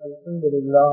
الحمد لله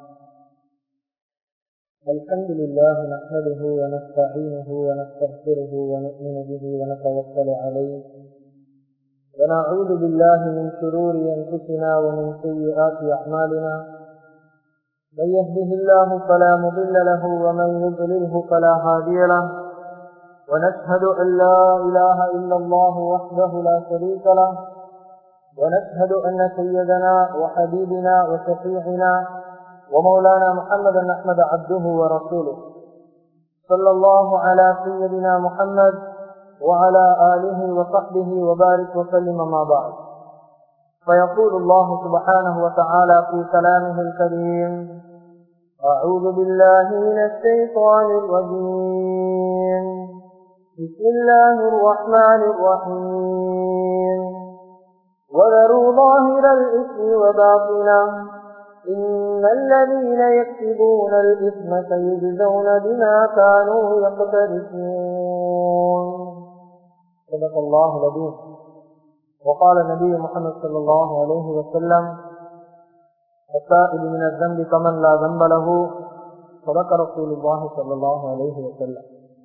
الحمد لله نحمده ونستعينه ونستغفره ونؤمن به ونتوكل عليه ونعوذ بالله من شرور أنفسنا ومن سيئات أعمالنا من يهده الله فلا مضل له ومن يضلله فلا هادي له ونشهد أن لا إله إلا الله وحده لا شريك له ونشهد أن سيدنا وحبيبنا وشفيعنا ومولانا محمدا أحمد عبده ورسوله صلى الله على سيدنا محمد وعلى آله وصحبه وبارك وسلم ما بعد فيقول الله سبحانه وتعالى في كلامه الكريم أعوذ بالله من الشيطان الرجيم بسم الله الرحمن الرحيم وذروا ظاهر الإثم وباطنه إن الذين يكسبون الإثم سيجزون بما كانوا يقترفون صدق الله العظيم وقال النبي محمد صلى الله عليه وسلم السائل من الذنب كمن لا ذنب له صدق رسول الله صلى الله عليه وسلم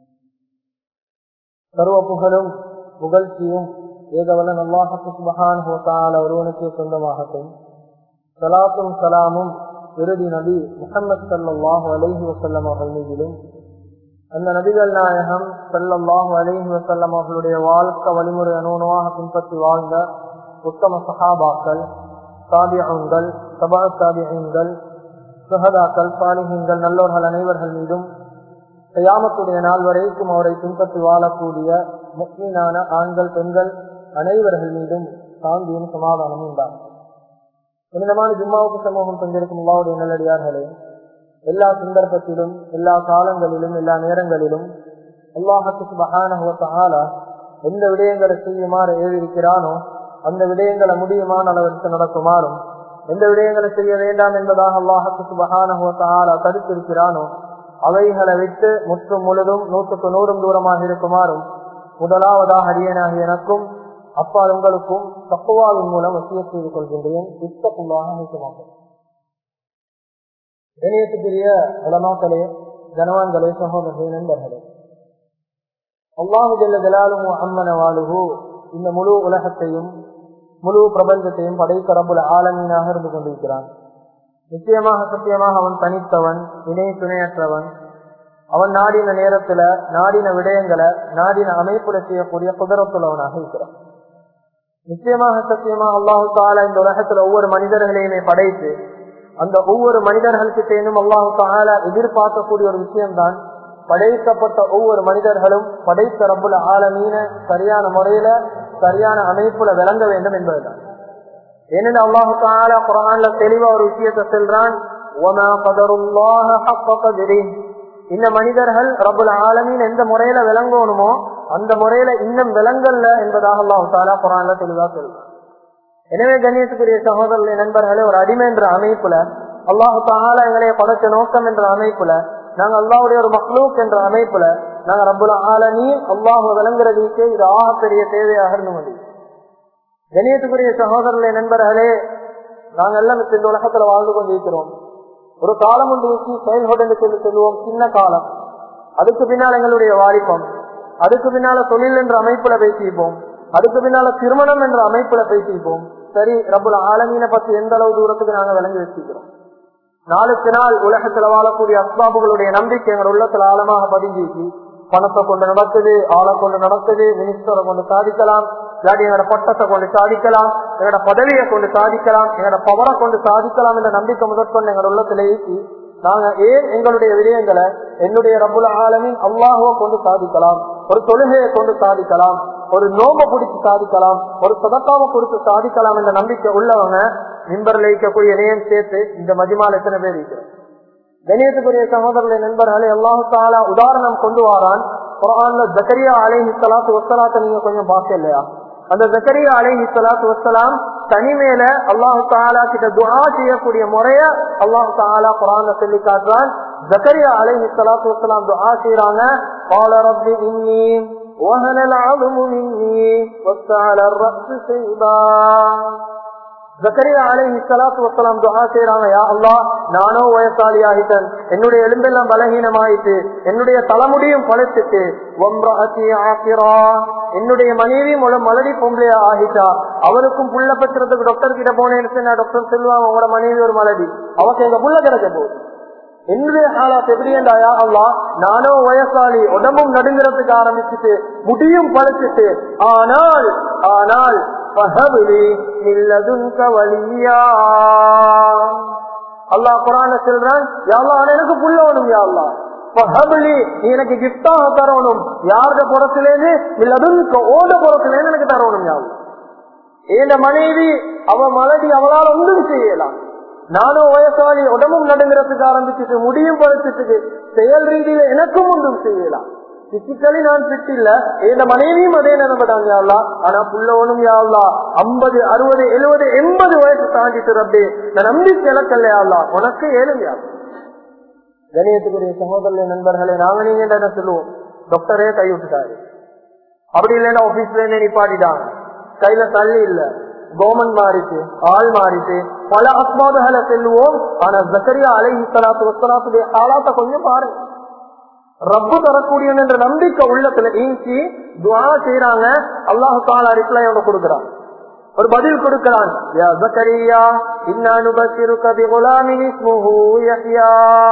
சர்வ புகழும் புகழ்ச்சியும் ஏகவலன் அல்லாஹு சுபஹான் ஒருவனுக்கே சொந்தமாகட்டும் சலாத்தும் சலாமும் இறுதி நபி முகமது சல்லாஹு அலஹி வசல்லம் அவர்கள் மீதிலும் அந்த நபிகள் நாயகம் சல்லாஹு அலஹி வசல்லம் அவர்களுடைய வாழ்க்கை வழிமுறை அனுகுணமாக பின்பற்றி வாழ்ந்த உத்தம சஹாபாக்கள் சாபியங்கள் சபா சாபியங்கள் சுகதாக்கள் சாலிகங்கள் நல்லோர்கள் அனைவர்கள் மீதும் செய்யாமத்துடைய நாள் வரைக்கும் அவரை பின்பற்றி வாழக்கூடிய முக்மீனான ஆண்கள் பெண்கள் அனைவர்கள் மீதும் சாந்தியும் சமாதானமும் உண்டாகும் புனிதமான ஜும்மாவுக்கு சமூகம் தந்திருக்கும் அல்லாவுடைய நல்லடியார்களே எல்லா சந்தர்ப்பத்திலும் எல்லா காலங்களிலும் எல்லா நேரங்களிலும் அல்லாஹத்துக்கு மகானகுவத்தால எந்த விடயங்களை செய்யுமாறு எழுதியிருக்கிறானோ அந்த விடயங்களை முடியுமான அளவிற்கு நடக்குமாறும் எந்த விடயங்களை செய்ய வேண்டாம் என்பதாக அல்லாஹத்துக்கு மகானகுவத்தால தடுத்திருக்கிறானோ அவைகளை விட்டு முற்றும் முழுதும் நூற்றுக்கு நூறும் தூரமாக இருக்குமாறும் முதலாவதாக அரியனாகி எனக்கும் அப்பால் உங்களுக்கும் தப்புவாவின் மூலம் வசிய செய்து கொள்கின்றேன் இத்தப்புள்ளாக நீக்கமாகும் இணையத்துக்குரிய உலமாக்களே கனவான்களே சகோதரர்களே நண்பர்களே அல்லாஹு ஜல்ல ஜலாலும் அம்மன வாழுகு இந்த முழு உலகத்தையும் முழு பிரபஞ்சத்தையும் படைக்க ரபுல ஆலமீனாக இருந்து கொண்டிருக்கிறான் நிச்சயமாக சத்தியமாக அவன் தனித்தவன் இணை துணையற்றவன் அவன் நாடின நேரத்துல நாடின விடயங்களை நாடின அமைப்புல செய்யக்கூடிய குதிரத்துள்ளவனாக இருக்கிறான் நிச்சயமாக சத்தியமாக அல்லாஹு தாலா இந்த உலகத்துல ஒவ்வொரு மனிதர்களையுமே படைத்து அந்த ஒவ்வொரு மனிதர்களுக்கிட்டேனும் அல்லாஹு தாலா எதிர்பார்க்கக்கூடிய ஒரு விஷயம்தான் படைக்கப்பட்ட ஒவ்வொரு மனிதர்களும் படைத்த ரப்புல ஆலமீன சரியான முறையில சரியான அமைப்புல விளங்க வேண்டும் என்பதுதான் ஏனென்று அல்லாஹு தாலா குரான்ல தெளிவா ஒரு விஷயத்தை செல்றான் இந்த மனிதர்கள் ரபுல் ஆலமீன் எந்த முறையில விளங்கணுமோ அந்த முறையில இன்னும் விளங்கல்ல என்பதாக அல்லாஹு தாலா குரான்ல தெளிவா சொல்றான் எனவே கண்ணியத்துக்குரிய சகோதரர்களின் நண்பர்களே ஒரு அடிமை என்ற அமைப்புல அல்லாஹு தாலா எங்களைய படைச்ச நோக்கம் என்ற அமைப்புல நாங்க அல்லாவுடைய ஒரு மக்ளூக் என்ற அமைப்புல நாங்க ரபுல் ஆலமீன் அல்லாஹு விளங்குறதுக்கு இது ஆக பெரிய தேவையாக இருந்து முடியும் கணியத்துக்குரிய சகோதரர்களே நண்பர்களே நாங்கள் எல்லாம் இந்த உலகத்துல வாழ்ந்து கொண்டிருக்கிறோம் ஒரு காலம் ஒன்று ஊசி செயல்கொண்டு என்று சொல்லி சொல்லுவோம் சின்ன காலம் அதுக்கு பின்னால் எங்களுடைய வாலிப்பம் அதுக்கு பின்னால தொழில் என்ற அமைப்புல பேசிப்போம் அதுக்கு பின்னால திருமணம் என்ற அமைப்புல பேசிப்போம் சரி ரபுல் ஆலமீனை பத்தி எந்த அளவு தூரத்துக்கு நாங்க விளங்கி வச்சுக்கிறோம் நாளுக்கு நாள் உலகத்துல வாழக்கூடிய அஸ்பாபுகளுடைய நம்பிக்கை எங்கள் உள்ளத்துல ஆழமாக பதிஞ்சிச்சு பணத்தை கொண்டு நடக்குது ஆளை கொண்டு நடக்குது மினிஸ்டரை கொண்டு சாதிக்கலாம் இல்லாட்டி எங்களோட பட்டத்தை கொண்டு சாதிக்கலாம் எங்களோட பதவியை கொண்டு சாதிக்கலாம் எங்களோட பவரை கொண்டு சாதிக்கலாம் என்ற நம்பிக்கை முதற்கொண்டு எங்களோட உள்ளத்துல ஏற்றி நாங்க ஏன் எங்களுடைய விடயங்களை என்னுடைய ரபுல ஆலமின் அல்லாஹுவை கொண்டு சாதிக்கலாம் ஒரு தொழுகையை கொண்டு சாதிக்கலாம் ஒரு நோம்ப பிடிச்சு சாதிக்கலாம் ஒரு சதக்காவை கொடுத்து சாதிக்கலாம் என்ற நம்பிக்கை உள்ளவங்க மின்பரில் இருக்கக்கூடிய இணையம் சேர்த்து இந்த மதிமால் எத்தனை பேர் இருக்கிறோம் கணியத்துக்குரிய சகோதரர்களை நண்பர்களே அல்லாஹு தாலா உதாரணம் கொண்டு வாரான் குரான்ல ஜக்கரியா அலைஹி சலாத்து வசலாத்த நீங்க கொஞ்சம் பார்க்க இல்லையா அந்த ஜக்கரியா அலைஹி சலாத்து வசலாம் தனிமேல அல்லாஹு தாலா கிட்ட துஆ செய்யக்கூடிய முறைய அல்லாஹு தாலா குரான்ல சொல்லி காட்டுறான் ஜக்கரியா அலைஹி சலாத்து வசலாம் துஆ செய்யறாங்க قال رب إني وهن العظم مني واستعل الرأس شيبا ஜக்கரியா அலைஹி ஸலாத்து வஸலாம் துஆ செய்றாங்க யா அல்லாஹ் நானோ வயசாளி ஆகிட்டேன் என்னுடைய எலும்பெல்லாம் பலகீனமாயிட்டு என்னுடைய தலைமுடியும் பழுத்துட்டு வம்ரஅதி ஆகிரா என்னுடைய மனைவி முள மலடி பொம்பளையா ஆகிட்டா அவருக்கும் புள்ள பெற்றதுக்கு டாக்டர் கிட்ட போனேன்னு நான் டாக்டர் செல்வாங்க உங்களோட மனைவி ஒரு மலடி அவக்கு எங்க புள்ள கிடைக்க போகுது என்னுடைய ஹாலாத் எப்படி என்றாயா அல்லா நானோ வயசாளி உடம்பும் நடுங்கிறதுக்கு ஆரம்பிச்சுட்டு முடியும் பழுத்துட்டு ஆனால் ஆனால் ஃபஹப்லி மின் லதுன்க வலியா அல்லாஹ் குரான சொல்றான் யாழ்லா எனக்கு புள்ள வேணும் யாழ்லா ஃபஹப்லி நீ எனக்கு கிஃப்டாக தரணும் யாருடைய புறத்திலேருந்து மில்லதுன்க ஓட புறத்திலேருந்து எனக்கு தரணும் யாழ்லா என் மனைவி அவ மலடி அவளால் ஒன்றும் செய்யலாம் நானும் வயசாளி உடம்பும் நடுங்கிறதுக்கு ஆரம்பிச்சுட்டு முடியும் படுத்துட்டு செயல் ரீதியில எனக்கும் ஒன்றும் செய்யலாம் பிசிக்கலி நான் ஃபிட் இல்ல என் மனைவியும் அதே நினைப்பதாங்க யாழ்லா ஆனா புள்ளவனும் யாழ்லா ஐம்பது அறுபது எழுபது எண்பது வயசு தாண்டிட்டு ரப்பே நான் நம்பி கிழக்கல்ல யாழ்லா உனக்கு ஏழும் யாழ் கணியத்துக்குரிய சகோதர நண்பர்களே நாங்க நீங்க என்ன சொல்லுவோம் டாக்டரே கை விட்டுட்டாரு அப்படி இல்லைன்னா ஆபீஸ்ல இருந்து நிப்பாட்டிட்டாங்க கையில தள்ளி இல்ல கவர்மெண்ட் மாறிட்டு ஆள் மாறிட்டு பல அஸ்மாதுகளை செல்லுவோம் ஆனா ஜக்கரியா அலைஹி சலாத்து வசலாத்துடைய ஆளாத்த கொஞ்சம் பாருங்க ரப்பு தரக்கூடிய என்ற நம்பிக்கை உள்ளத்துல ஈஞ்சி துவா செய்யறாங்க அல்லாஹு தாலா ரிப்ளை அவங்க கொடுக்கிறான் ஒரு பதில் கொடுக்கிறான் யா ஜக்கரியா இன்னானு பசிருக்க பிகுலாமின் இஸ்முஹு யஹ்யா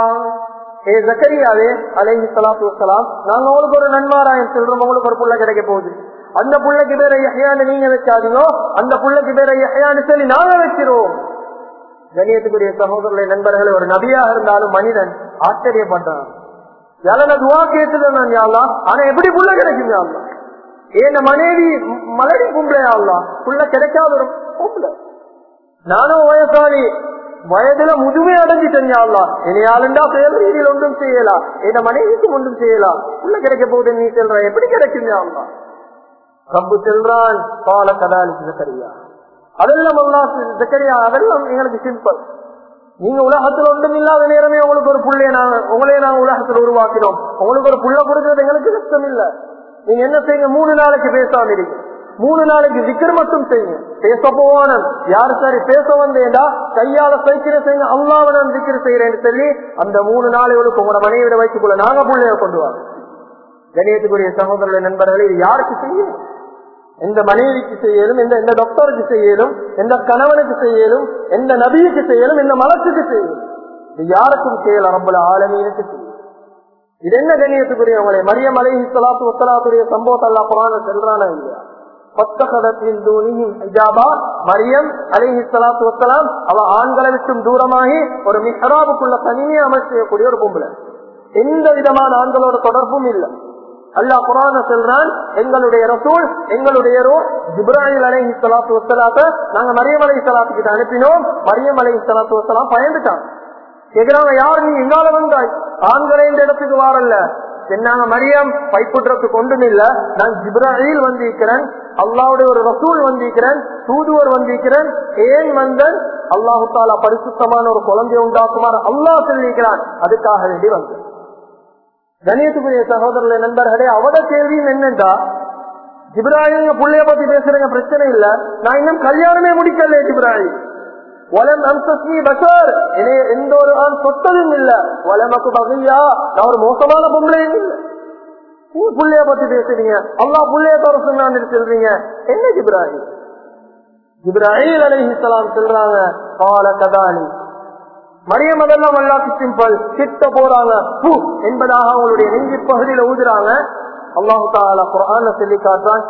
ஏ ஜக்கரியாவே அலைஹி ஸலாத்து வஸலாம் நாங்க உங்களுக்கு ஒரு நன்மாராயம் சொல்றோம் உங்களுக்கு ஒரு புள்ள கிடைக்க போகுது அந்த புள்ளைக்கு பேரை யஹ்யான்னு நீங்க வச்சாதீங்க அந்த புள்ளைக்கு பேரை யஹ்யான்னு சொல்லி நாங்க வச்சிருவோம் கணியத்துக்குரிய சகோதரர்களை நண்பர்களே ஒரு நபியாக இருந்தாலும் மனிதன் ஆச்சரியப்பட்டான் யாரும் துவா கேட்டது நான் யாழ்லா ஆனா எப்படி புள்ள கிடைக்கும் யாழ்லா ஏன் மனைவி மலடி கும்பளை ஆகலாம் புள்ள கிடைக்காத ஒரு பொம்பளை நானும் வயசாளி வயதுல முதுமை அடைஞ்சிட்டேன் யாழ்லாம் இனியாளுண்டா செயல் ரீதியில் ஒன்றும் செய்யலாம் என் மனைவிக்கும் ஒன்றும் செய்யலாம் புள்ள கிடைக்க போகுது நீ செல்ற எப்படி கிடைக்கும் யாழ்லாம் ரப்பு செல்றான் பால கதாலிக்கு ஜக்கரியா அதெல்லாம் அல்லா ஜக்கரியா அதெல்லாம் எங்களுக்கு சிம்பிள் நீங்க உலகத்துல ஒன்றும் இல்லாத நேரமே உங்களுக்கு ஒரு புள்ளைய நாங்க உங்களையே நாங்க உலகத்துல உருவாக்கினோம் உங்களுக்கு ஒரு புள்ள கொடுக்கறது எங்களுக்கு கஷ்டம் இல்ல நீங்க என்ன செய்யுங்க மூணு நாளைக்கு பேசாம இருங்க மூணு நாளைக்கு திக்கர் மட்டும் செய்யுங்க பேச போவான யாரு சரி பேச வந்தேன்டா கையால சைக்கிற செய்யுங்க அல்லாவை நான் திக்கர் செய்யறேன்னு சொல்லி அந்த மூணு நாளைகளுக்கு உங்களோட மனைவிட வைத்துக்குள்ள நாங்க புள்ளைய கொண்டு வாங்க கணியத்துக்குரிய சகோதரர்களை நண்பர்களே இது யாருக்கு செய்யும் எந்த மனைவிக்கு செய்யலும் எந்த எந்த டாக்டருக்கு செய்யலும் எந்த கணவனுக்கு செய்யலும் எந்த நபிக்கு செய்யலும் எந்த மலத்துக்கு செய்யலும் இது யாருக்கும் செய்யலாம் ரப்பல ஆலமீனுக்கு செய்யும் இது என்ன கண்ணியத்துக்குரியவங்களே மரியம் அலை சலாத்து வசலாத்துடைய சம்பவத்தை அல்லா குரான செல்றானா இல்லையா மரியம் அலிஹி சலாத்து வசலாம் அவ ஆண்களை விட்டும் தூரமாகி ஒரு மிஹராபுக்குள்ள தனியே அமைச்சக்கூடிய ஒரு பொம்பளை எந்த விதமான ஆண்களோட தொடர்பும் இல்லை அல்லாஹ் குரான செல்றான் எங்களுடைய ரசூல் எங்களுடைய ஜிப்ராஹில் அலைஹி சலாத்து வசலாத்த நாங்க மரியம் அலை சலாத்து கிட்ட அனுப்பினோம் மரியம் அலை சலாத்து வசலாம் பயந்துட்டான் கேக்குறாங்க யார் நீ எங்கால வந்தாய் ஆண்களே இந்த இடத்துக்கு வாரல்ல என்னாங்க மரியம் பைப்புற்றத்துக்கு ஒன்றும் இல்ல நான் ஜிப்ராஹில் வந்திருக்கிறேன் அல்லாவுடைய ஒரு ரசூல் வந்திருக்கிறேன் தூதுவர் வந்திருக்கிறேன் ஏன் வந்தன் அல்லாஹு தாலா பரிசுத்தமான ஒரு குழந்தைய உண்டாக்குமாறு அல்லாஹ் சொல்லியிருக்கிறான் அதுக்காக வேண்டி வந்தேன் கணியத்துக்குரிய சகோதரர்களே நண்பர்களே அவட கேள்வியும் என்னண்டா ஜிப்ராஹிம் புள்ளைய பத்தி பேசுறீங்க பிரச்சனை இல்ல நான் இன்னும் கல்யாணமே முடிக்கல ஜிப்ராஹிம் வலம் அம்சஸ்மி பஷர் என்னைய எந்த ஒரு ஆண் சொத்ததும் இல்ல வலமக்கு பகையா நான் ஒரு மோசமான பொம்பளையும் இல்ல நீ புள்ளைய பத்தி பேசுறீங்க அல்லா புள்ளைய தர சொன்னான்னு சொல்றீங்க என்ன ஜிப்ராஹிம் ஜிப்ராஹில் அலைஹிஸ்லாம் சொல்றாங்க கால கதானி மரியம் அதெல்லாம் அல்லாக்கு சிம்பிள் கிட்ட போறாங்க பூ என்பதாக அவங்களுடைய நெஞ்சு பகுதியில ஊதுறாங்க அல்லாஹு தாலா குரான சொல்லி காட்டுறான்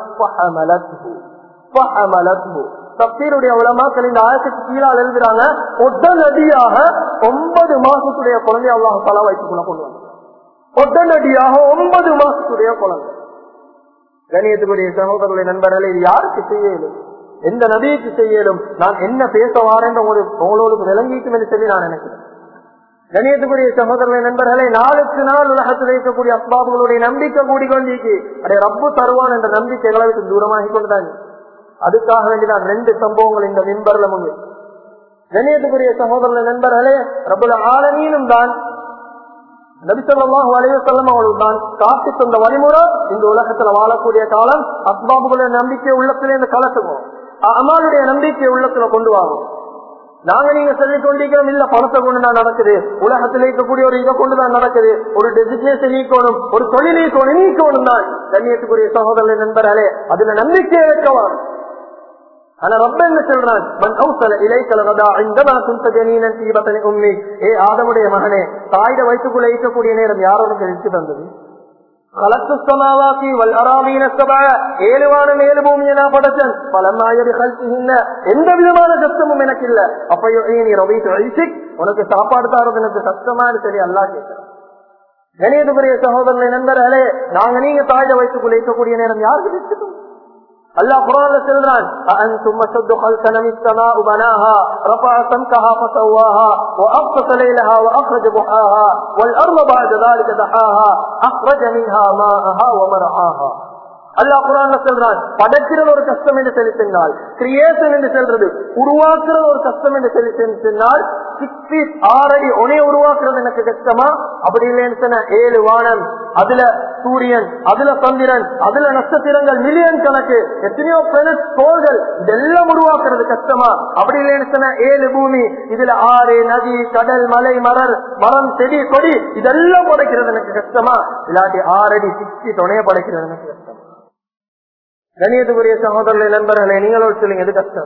தப்சீருடைய உலமாக்கள் இந்த ஆயத்துக்கு கீழால் எழுதுறாங்க உடனடியாக ஒன்பது மாசத்துடைய குழந்தை அல்லாஹு தாலா வயிற்றுக்குள்ள கொண்டு வந்தாங்க உடனடியாக ஒன்பது மாசத்துடைய குழந்தை கணியத்துக்குரிய சகோதரர்களை நண்பர்களே இது யாருக்கு செய்யலும் எந்த நபிக்கு செய்யலும் நான் என்ன பேச வாரேன் உங்களோடு விளங்கிக்கும் என்று சொல்லி நான் நினைக்கிறேன் கணியத்துக்குரிய சகோதரர்களை நண்பர்களே நாளுக்கு நாள் உலகத்தில் இருக்கக்கூடிய அஸ்பாபுகளுடைய நம்பிக்கை கூடிக்கொண்டிருக்கு அடைய ரப்பு தருவான் என்ற நம்பிக்கை எங்களுக்கு தூரமாகி கொண்டுதாங்க அதுக்காக வேண்டி நான் ரெண்டு சம்பவங்கள் இந்த மின்பர்ல முன்னே கணியத்துக்குரிய சகோதரர்களை நண்பர்களே ரப்புல ஆலமீனும் தான் நபிசல்லாஹு அலைவசல்லம் அவர்கள் தான் காட்டி தந்த வழிமுறை இந்த உலகத்துல வாழக்கூடிய காலம் அஸ்பாபுகளுடைய நம்பிக்கை உள்ளத்திலே இந்த கலக்கணும் அம்மாளுடைய நம்பிக்கையை உள்ளத்துல கொண்டு வாங்கும் நாங்க நீங்க சொல்லிக் கொண்டிருக்கிறோம் இல்ல பணத்தை கொண்டுதான் நடக்குது உலகத்தில் இருக்கக்கூடிய ஒரு இதை கொண்டுதான் நடக்குது ஒரு டெசிக்னேஷன் நீக்கணும் ஒரு தொழில் நீக்கணும் நீக்கணும் தான் கண்ணியத்துக்குரிய சகோதரர் நண்பர்களே அதுல நம்பிக்கை வைக்கவான் ஆனா ரொம்ப என்ன சொல்றான் மன் கௌசல இலைக்கல ரதா இந்தமா சுந்த ஜனீனன் தீபத்தனை உண்மை ஏ ஆதமுடைய மகனே தாயிட வயிற்றுக்குள்ள ஈக்கக்கூடிய நேரம் யார் உனக்கு எடுத்து தந்தது கலத்து சமாவாக்கி வல் அராமீன சபா ஏழுவான ஏழு பூமியை நான் படைச்சன் பலமாயது கல்ச்சுகின்ற எந்த விதமான கஷ்டமும் எனக்கு இல்ல அப்பயோ நீ ரவி தொழிசிக் உனக்கு சாப்பாடு தாரது எனக்கு கஷ்டமானு சரி அல்லா கேட்கிறேன் கணியத்துக்குரிய சகோதரனை நண்பர்களே நாங்க நீங்க தாயிட வயிற்றுக்குள்ள ஈக்கக்கூடிய நேரம் யாருக்கு வச்சுக்கணும் அல்லாஹ் குரான்ல சொல்றான் أأنتم أشد خلقا من السماء بناها رفع سمكها فسواها وأغطش ليلها وأخرج ضحاها والأرض بعد ذلك دحاها أخرج منها ماءها ومرعاها அல்லாஹ் குரான்ல சொல்றான் படைக்கிறது ஒரு கஷ்டம் என்று சொல்லி சொன்னால் கிரியேஷன் என்று சொல்றது உருவாக்குறது ஒரு கஷ்டம் என்று சொல்லி சொன்னால் சிக்ஸ் ஃபீட் ஆறடி ஒனே உருவாக்குறது எனக்கு கஷ்டமா அப்படி இல்லைன்னு சொன்ன ஏழு வானம் அதுல சூரியன் அதுல சந்திரன் அதுல நட்சத்திரங்கள் மில்லியன் கணக்கு எத்தனையோ பிளானட் கோள்கள் இதெல்லாம் உருவாக்குறது கஷ்டமா அப்படி இல்லைன்னு சொன்ன ஏழு பூமி இதுல ஆறு நதி கடல் மலை மலர் மரம் செடி கொடி இதெல்லாம் படைக்கிறது எனக்கு கஷ்டமா இல்லாட்டி ஆறடி சிக்ஸ் ஃபீட் ஒனே படைக்கிறது எனக்கு கஷ்டமா கணியத்துக்குரிய சகோதரர்களை நண்பர்களே நீங்களோட சொல்லுங்க எது கஷ்டம்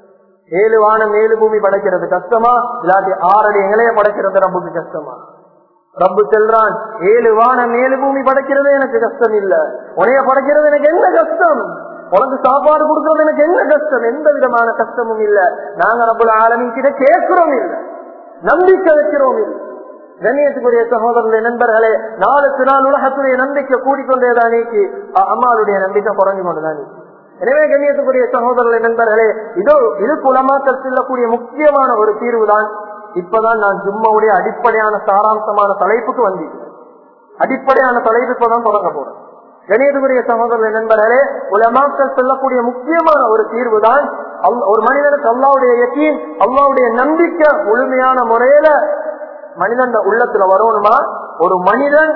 ஏழு வானம் ஏழு பூமி படைக்கிறது கஷ்டமா இல்லாட்டி ஆறடி எங்களைய படைக்கிறது ரப்புக்கு கஷ்டமா ரப்பு செல்றான் ஏழு வானம் ஏழு பூமி படைக்கிறது எனக்கு கஷ்டம் இல்ல உனைய படைக்கிறது எனக்கு என்ன கஷ்டம் உனக்கு சாப்பாடு கொடுக்கறது எனக்கு என்ன கஷ்டம் எந்த விதமான கஷ்டமும் இல்ல நாங்க ரப்புல ஆலமின் கிட்ட கேட்கிறோம் இல்ல நம்பிக்கை வைக்கிறோம் இல்ல கண்ணியத்துக்குரிய சகோதரர்களே நண்பர்களே நாளுக்கு நாள் உலகத்துடைய நம்பிக்கை கூடிக்கொண்டேதான் நீக்கி அம்மாவுடைய நம்பிக்கை குறைஞ்சு கொண்டுதான் நீக்கி எனவே கண்ணியத்துக்குரிய சகோதரர்களே நண்பர்களே இதோ இது குலமாக்கல் செல்லக்கூடிய முக்கியமான ஒரு தீர்வு தான் இப்பதான் நான் ஜும்மாவுடைய அடிப்படையான சாராம்சமான தலைப்புக்கு வந்திருக்கிறேன் அடிப்படையான தலைப்பு தான் தொடங்க போறேன் கணியத்துக்குரிய சகோதரர்களே நண்பர்களே உலமாக்கல் செல்லக்கூடிய முக்கியமான ஒரு தீர்வு தான் ஒரு மனிதனுக்கு அல்லாவுடைய யக்கீன் அல்லாவுடைய நம்பிக்கை முழுமையான முறையில மனிதன் உள்ளத்துல வரணுமா ஒரு மனிதன்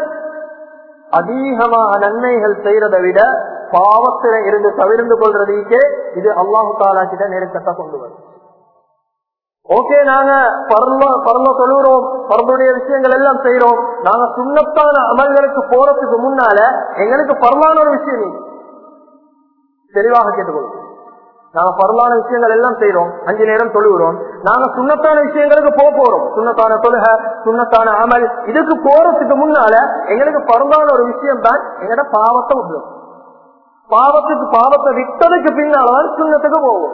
அதிகமாக நன்மைகள் செய்யறதை விட பாவத்தில இருந்து தவிர்ந்து கொள்றதுக்கே இது அல்லாஹு தாலா கிட்ட நெருக்கத்தை கொண்டு வரும் ஓகே நாங்க பரல பரல சொல்லுறோம் பரலுடைய விஷயங்கள் எல்லாம் செய்யறோம் நாங்க சுண்ணத்தான அமல்களுக்கு போறதுக்கு முன்னால எங்களுக்கு பரலான ஒரு விஷயம் நீ தெளிவாக கேட்டுக்கொள்ளும் நாங்க பரவான விஷயங்கள் எல்லாம் செய்யறோம் அஞ்சு நேரம் தொழுகிறோம் நாங்க சுண்ணத்தான விஷயங்களுக்கு போக போறோம் சுண்ணத்தான தொழுக சுண்ணத்தான அமல் இதுக்கு போறதுக்கு முன்னால எங்களுக்கு பரவான ஒரு விஷயம் தான் எங்கட பாவத்தை விடும் பாவத்துக்கு பாவத்தை விட்டதுக்கு பின்னால்தான் சுண்ணத்துக்கு போவோம்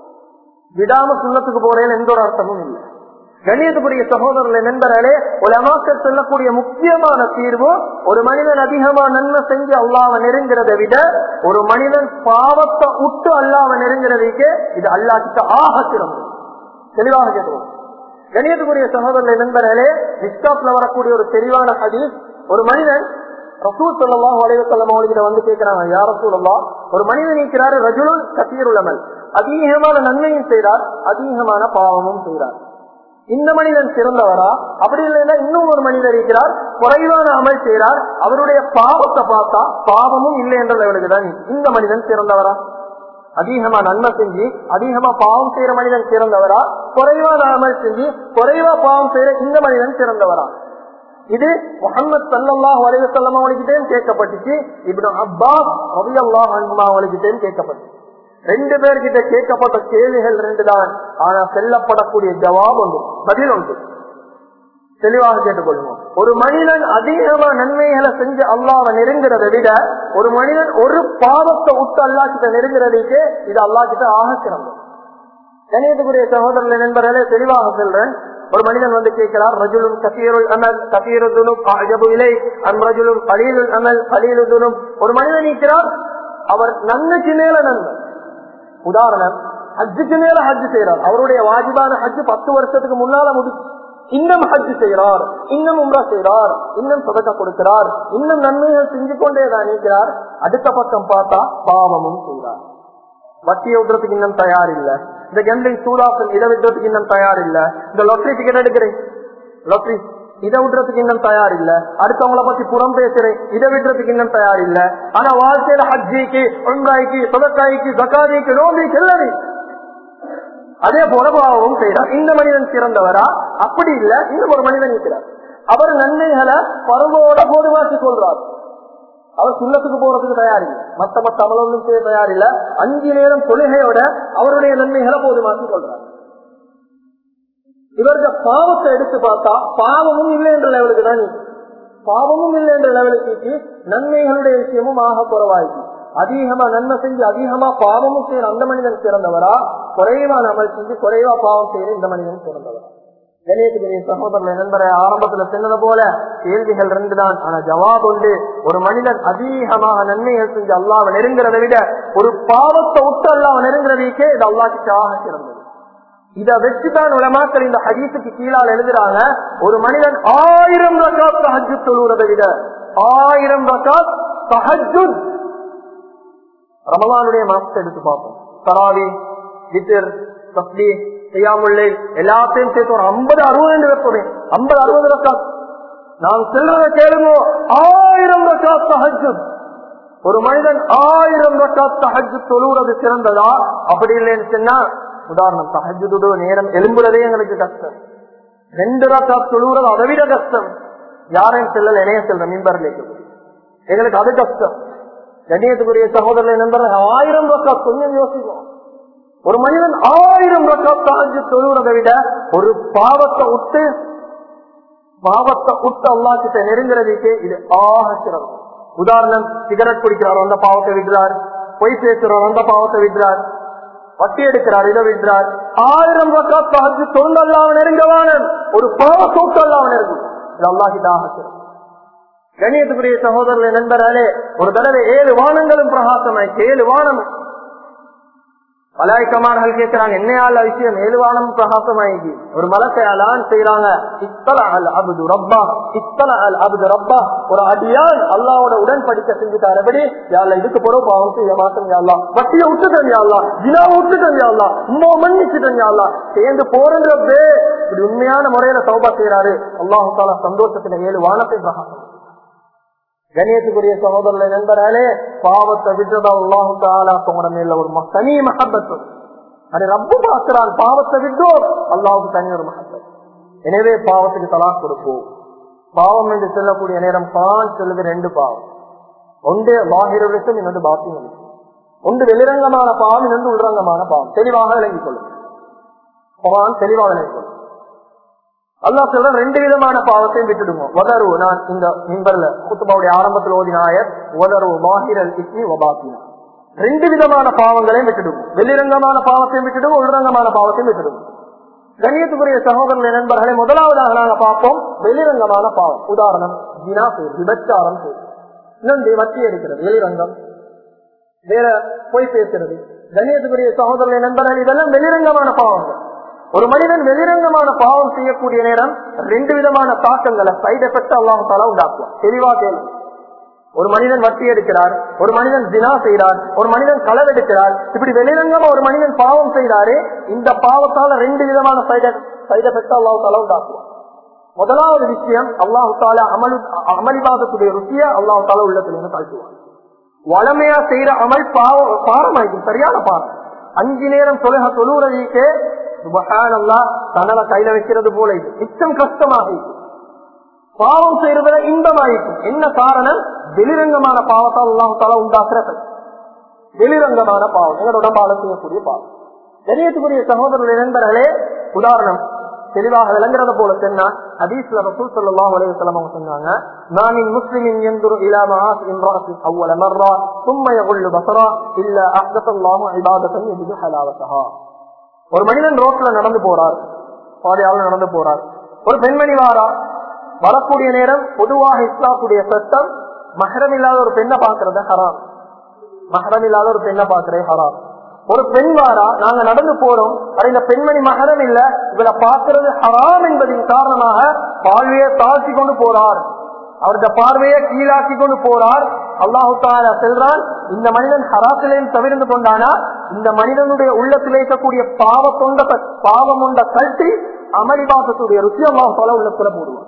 விடாம சுண்ணத்துக்கு போறேன்னு எந்த ஒரு அர்த்தமும் இல்லை கணியத்துக்குரிய சகோதரர்களை நண்பர்களே உலமாக்கள் சொல்லக்கூடிய முக்கியமான தீர்வு ஒரு மனிதன் அதிகமா நன்மை செஞ்சு அல்லாவ நெருங்கிறதை விட ஒரு மனிதன் பாவத்தை விட்டு அல்லாவ நெருங்கிறதுக்கு இது அல்லாஹ்கிட்ட ஆக சிறந்தது தெளிவாக கேட்கிறோம் கணியத்துக்குரிய சகோதரர்களை நண்பர்களே நிஸ்டாப்ல வரக்கூடிய ஒரு தெளிவான ஹதீஸ் ஒரு மனிதன் ரசூல் சொல்லலாம் வலைவசல்லம் அவர்கிட்ட வந்து கேட்கிறாங்க யார் ரசூலல்லா ஒரு மனிதன் இருக்கிறாரு ரஜுலுன் கசீருலமல் அதிகமான நன்மையும் செய்கிறார் அதிகமான பாவமும் செய்கிறார் இந்த மனிதன் சிறந்தவரா அப்படி இல்லைன்னா இன்னும் ஒரு மனிதர் இருக்கிறார் குறைவான அமல் செய்கிறார் அவருடைய பாவத்தை பார்த்தா பாவமும் இல்லை என்ற லெவலுக்கு தான் இந்த மனிதன் சிறந்தவரா அதிகமா நன்மை செஞ்சு அதிகமா பாவம் செய்யற மனிதன் சிறந்தவரா குறைவான அமல் செஞ்சு குறைவா பாவம் செய்யற இந்த மனிதன் சிறந்தவரா இது முகமது சல்லாஹ் வலைவசல்லம் அவளுக்கிட்டேயும் கேட்கப்பட்டுச்சு இப்படி அப்பாஸ் ரவி அல்லாஹ் அவளுக்கிட்டேயும் கேட்கப்பட்டுச்சு ரெண்டு பேர்கிட்ட கேட்கப்பட்ட கேள்விகள் ரெண்டு தான் ஆனா செல்லப்படக்கூடிய ஜவாப் ஒன்று பதில் ஒன்று தெளிவாக கேட்டுக்கொள்வோம் ஒரு மனிதன் அதிகமா நன்மைகளை செஞ்சு அல்லாவை நெருங்கிறத விட ஒரு மனிதன் ஒரு பாவத்தை விட்டு அல்லா கிட்ட நெருங்கிறதுக்கு இது அல்லா கிட்ட ஆக சிறந்தது கணியத்துக்குரிய சகோதரர்கள் நண்பர்களே தெளிவாக சொல்றேன் ஒரு மனிதன் வந்து கேட்கிறார் ரஜுலும் கசீருல் அமல் கசீருதுனும் அஜபு இலை அம் ரஜுலும் கலீலுல் அமல் கலீலுதுனும் ஒரு மனிதன் இருக்கிறார் அவர் நன்மைக்கு மேல நன்மை உதாரணம் ஹஜ்ஜுக்கு மேல ஹஜ் செய்யறார் அவருடைய வாஜிபான ஹஜ் பத்து வருஷத்துக்கு முன்னால முடிச்சு இன்னும் ஹஜ் செய்யறார் இன்னும் உம்ரா செய்யறார் இன்னும் சதக்க கொடுக்கிறார் இன்னும் நன்மைகள் செஞ்சு கொண்டேதான் இருக்கிறார் அடுத்த பக்கம் பார்த்தா பாவமும் செய்கிறார் வட்டியை விடுறதுக்கு இன்னும் தயார் இல்ல இந்த கெம்பிங் சூடாசல் இதை விடுறதுக்கு இன்னும் தயார் இல்ல இந்த லொட்டரி டிக்கெட் எடுக்கிறேன் லொட்டரி இதை விடுறதுக்கு இன்னும் தயார் இல்ல அடுத்தவங்களை பத்தி புறம் பேசுறேன் இதை விடுறதுக்கு இன்னும் தயார் இல்ல ஆனா வாழ்க்கையில ஹஜ்ஜிக்கு ஒன்றாய்க்கு சொதக்காய்க்கு ஜக்காதிக்கு நோம்பிக்கு எல்லாரும் அதே போல பாவமும் செய்யறார் இந்த மனிதன் சிறந்தவரா அப்படி இல்ல இன்னும் ஒரு மனிதன் இருக்கிறார் அவர் நன்மைகளை பருவோட போதுமாக்கி கொள்றார் அவர் சுண்ணத்துக்கு போறதுக்கு தயாரில்லை மத்த மத்த அமலொன்றும் செய்ய தயாரில்லை அஞ்சு நேரம் தொழுகையோட அவருடைய நன்மைகளை போதுமாக்கி கொள்றார் இவருக்கு பாவத்தை எடுத்து பார்த்தா பாவமும் இல்லை என்ற லெவலுக்கு தான் நீக்கி. பாவமும் இல்லை என்ற லெவலுக்கு நீக்கி, நன்மைகளுடைய விஷயமும் ஆக குறவாயிருக்கு அதிகமா நன்மை செஞ்சு அதிகமா பாவமும் செய்யற அந்த மனிதன் சிறந்தவரா குறைவா அமல் செஞ்சு குறைவா பாவம் செய்யற இந்த மனிதன் சிறந்தவரா கணேசகிரி சகோதரர்கள் நண்பரை ஆரம்பத்துல சொன்னது போல கேள்விகள் ரெண்டு தான் ஆனா ஜவாப் உண்டு ஒரு மனிதன் அதிகமாக நன்மைகள் செஞ்சு அல்லாவை நெருங்கிறதை விட ஒரு பாவத்தை விட்டு அல்லாவை நெருங்குறதுக்கே இது அல்லாஹ்க்கு ஆக சிறந்தது இத வச்சுதான் உலமாக்கள் இந்த ஹதீஸுக்கு கீழால் எழுதுறாங்க ஒரு மனிதன் ஆயிரம் ரகாத் தஹஜு தொழுவதை விட ஆயிரம் ரகாத் தஹஜு ரமலானுடைய மாசத்தை எடுத்து பார்ப்போம் தராவி வித்திர் தஸ்லி செய்யாமுல்லை எல்லாத்தையும் சேர்த்து ஒரு ஐம்பது அறுபது வைப்போமே ஐம்பது அறுபது ரக்காத் நான் செல்றத கேளுங்க ஆயிரம் ரக்காத் தஹஜு ஒரு மனிதன் ஆயிரம் ரக்காத் தஹஜு தொழுகிறது சிறந்ததா அப்படி இல்லைன்னு சொன்னா உதாரணம் தஹஜுடைய நேரம் எலும்புறதே எங்களுக்கு கஷ்டம் ரெண்டு ரக்காத் தொழுகிறது அதை விட கஷ்டம் யாரையும் செல்லல இணைய செல்ற மின்பரில் எங்களுக்கு அது கஷ்டம் கண்ணியத்துக்குரிய சகோதரர்களை நண்பர்கள் ஆயிரம் ரக்காத் கொஞ்சம் யோசிக்கும் ஒரு மனிதன் ஆயிரம் ரக்காத் தஹஜு தொழுகிறதை விட ஒரு பாவத்தை விட்டு பாவத்தை விட்டு அல்லா கிட்ட நெருங்குறதுக்கு இது ஆக சிறந்தது உதாரணம் சிகரெட் குடிக்கிறார் அந்த பாவத்தை விடுறார் பொய் பேசுறார் அந்த பாவத்தை விடுறார் வட்டி எடுக்கிறார் இதை விடுறார் ஆயிரம் ரக்காத் தஹஜு தொண்டு அல்லாம நெருங்கவான ஒரு பாவத்தை விட்டு அல்லாம நெருங்கும் இது அல்லாஹிட்ட ஆக சிறந்தது கணியத்துக்குரிய சகோதரர்களை நண்பர்களே ஒரு தடவை ஏழு வானங்களும் பிரகாசமாய் ஏழு வானம் மலாய்க்கமார்கள் கேட்கிறாங்க என்னையால விஷயம் ஏழு வானம் பிரகாசமாயிக்கு ஒரு மலக்கையாலான் செய்யறாங்க இத்தல அல் அபுது ரப்பா இத்தல அல் அபுது ரப்பா ஒரு அடியான் அல்லாவோட உடன்படிக்கை செஞ்சுட்டாரபடி யாழ்ல இதுக்கு பிறகு பாவம் செய்ய மாட்டேன் யாழ்லா வட்டியை விட்டுட்டேன் யாழ்லா வினாவை விட்டுட்டேன் யாழ்லா உண்மை மன்னிச்சுட்டேன் யாழ்லா சேர்ந்து போறன்றப்பே இப்படி உண்மையான முறையில சௌபா செய்யறாரு அல்லாஹு தாலா சந்தோஷத்துல ஏழு வானத்தை பிரகாசம் கணியத்துக்குரிய சகோதரர்களை நண்பராலே பாவத்தை விட்டுறதா அல்லாஹு தாலா உங்களோட மேல ஒரு ம- தனி மகப்பத்து அது ரப்பு பார்க்கிறான் பாவத்தை விட்டோம் அல்லாவுக்கு தனி ஒரு மகப்பத் எனவே பாவத்துக்கு தலா கொடுப்போம் பாவம் என்று சொல்லக்கூடிய நேரம் தான் சொல்லுது ரெண்டு பாவம் ஒன்று மாஹிர விஷயம் இன்னொன்று பாத்தியம் விஷயம் ஒன்று வெளிரங்கமான பாவம் இன்னொன்று உள்ரங்கமான பாவம் தெளிவாக விளங்கிக் கொள்ளும் குரான் தெளிவாக விளங்கிக் கொள்ளும் அல்லா சொல்ற ரெண்டு விதமான பாவத்தையும் விட்டுடுங்க உதரு நான் இந்த மிம்பர்ல குத்துபாவுடைய ஆரம்பத்தில் ஓதினாயர் உதரு மாஹிரல் இஸ்மி ஒபாத்தினா ரெண்டு விதமான பாவங்களையும் விட்டுடுங்க வெளிரங்கமான பாவத்தையும் விட்டுடுங்க உள்ரங்கமான பாவத்தையும் விட்டுடுங்க கண்ணியத்துக்குரிய சகோதரர்கள் நண்பர்களை முதலாவதாக நாங்க பார்ப்போம் வெளிரங்கமான பாவம் உதாரணம் ஜினா செய்வது விபச்சாரம் செய்வது இன்னொன்று வட்டி எடுக்கிறது வெளிரங்கம் வேற பொய் பேசுறது கண்ணியத்துக்குரிய சகோதரர்கள் நண்பர்கள் இதெல்லாம் வெளிரங்கமான பாவங்கள் ஒரு மனிதன் வெளிரங்கமான பாவம் செய்யக்கூடிய நேரம் ரெண்டு விதமான தாக்கங்களை சைடு எஃபெக்ட் அல்லாஹால உண்டாக்குவான் தெளிவா கேள்வி ஒரு மனிதன் வட்டி எடுக்கிறார் ஒரு மனிதன் தினா செய்கிறார் ஒரு மனிதன் களவு எடுக்கிறார் இப்படி வெளிரங்கமா ஒரு மனிதன் பாவம் செய்கிறாரு இந்த பாவத்தால ரெண்டு விதமான சைடு சைடு எஃபெக்ட் அல்லாஹால உண்டாக்குவான் முதலாவது விஷயம் அல்லாஹு தாலா அமல் அமளிவாதத்துடைய ருசிய அல்லாஹு தாலா உள்ளத்திலிருந்து தாழ்த்துவான் வளமையா செய்யற அமல் பாவம் பாரமாயிடும் சரியான பாரம் அஞ்சு நேரம் தொழுக தொழுகிறதுக்கே சுபகானல்லா தன்னல கையில வைக்கிறது போல இது மிச்சம் கஷ்டமாக இருக்கும் பாவம் செய்யறதுல இன்பமாயிருக்கும் என்ன காரணம் வெளிரங்கமான பாவத்தால் எல்லாம் தலை உண்டாக்குறது வெளிரங்கமான பாவம் எங்களோட உடம்பால செய்யக்கூடிய பாவம் தெரியத்துக்குரிய சகோதரர்கள் நண்பர்களே உதாரணம் தெளிவாக விளங்குறத போல சொன்னா ஹதீஸ்ல ரசூல் ஸல்லல்லாஹு அலைஹி வஸல்லம் அவங்க சொன்னாங்க நானின் முஸ்லிமின் ينظر الى معاصي امراه اول مره ثم يغل بصرا الا احدث الله عباده يجد حلاوتها ஒரு மனிதன் ரோட்ல நடந்து போறார் பாதையால நடந்து போறார் ஒரு பெண்மணி வாரா வரக்கூடிய நேரம் பொதுவாக இஸ்லாத்துடைய சட்டம் மஹரம் இல்லாத ஒரு பெண்ணை பாக்குறது ஹராம் மஹரம் இல்லாத ஒரு பெண்ணை பாக்குறது ஹராம் ஒரு பெண் வாரா நாங்க நடந்து போறோம் அது இந்த பெண்மணி மகரம் இல்ல இவளை பார்க்கிறது ஹராம் என்பதின் காரணமாக பார்வையை தாழ்த்தி கொண்டு போறார் அவருடைய பார்வையை கீழாக்கி கொண்டு போறார் அல்லாஹு தாலா செல்றான் இந்த மனிதன் ஹராசிலையும் தவிர்ந்து கொண்டானா இந்த மனிதனுடைய உள்ளத்தில் இருக்கக்கூடிய பாவத்தொண்ட பாவம் உண்ட கல்வி அமளிபாசத்துடைய ருசி அல்லாஹு தாலா உள்ளத்துல போடுவான்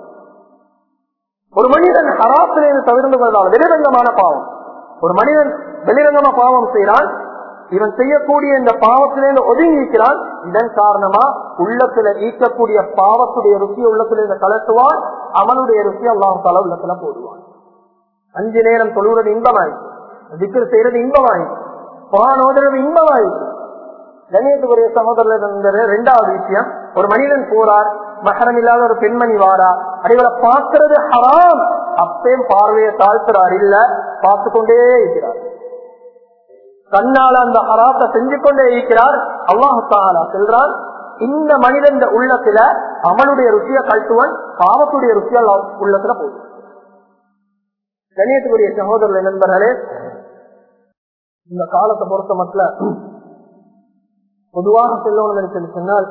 ஒரு மனிதன் ஹராசிலிருந்து தவிர்ந்து கொண்டால் வெளிரங்கமான பாவம் ஒரு மனிதன் வெளிரங்கமா பாவம் செய்யறான் இவன் செய்யக்கூடிய இந்த பாவத்திலிருந்து ஒதுங்கி இருக்கிறான் இதன் காரணமா உள்ளத்துல ஈக்கக்கூடிய பாவத்துடைய ருசியை உள்ளத்திலிருந்து கலட்டுவான் அவனுடைய ருசி அல்லாஹ் தலா உள்ளத்துல போடுவான் அஞ்சு நேரம் தொழுவது இன்பமாயிடுச்சு திக்கர் செய்யறது இன்பமாயிடுச்சு குரான் ஓதுறது இன்பமாயிடுச்சு கணியத்துக்குரிய சகோதரர் ரெண்டாவது விஷயம் ஒரு மனிதன் போறார் மகரம் இல்லாத ஒரு பெண்மணி வாரா அறிவரை பார்க்கிறது ஹராம் அப்பயும் பார்வையை தாழ்த்துறார் இல்ல பார்த்து கொண்டே இருக்கிறார் கண்ணால அந்த ஹராத்தை செஞ்சு கொண்டே இருக்கிறார் அல்லாஹாலா செல்றான் இந்த மனிதன் உள்ளத்துல அவனுடைய ருசிய கல்ட்டுவன் பாவத்துடைய ருசியா உள்ளத்துல போகுது கணியத்துக்குரிய சகோதரர் நண்பர்களே இந்த காலத்தை பொறுத்த மட்டும் பொதுவாக செல்லணும் என்று சொன்னால்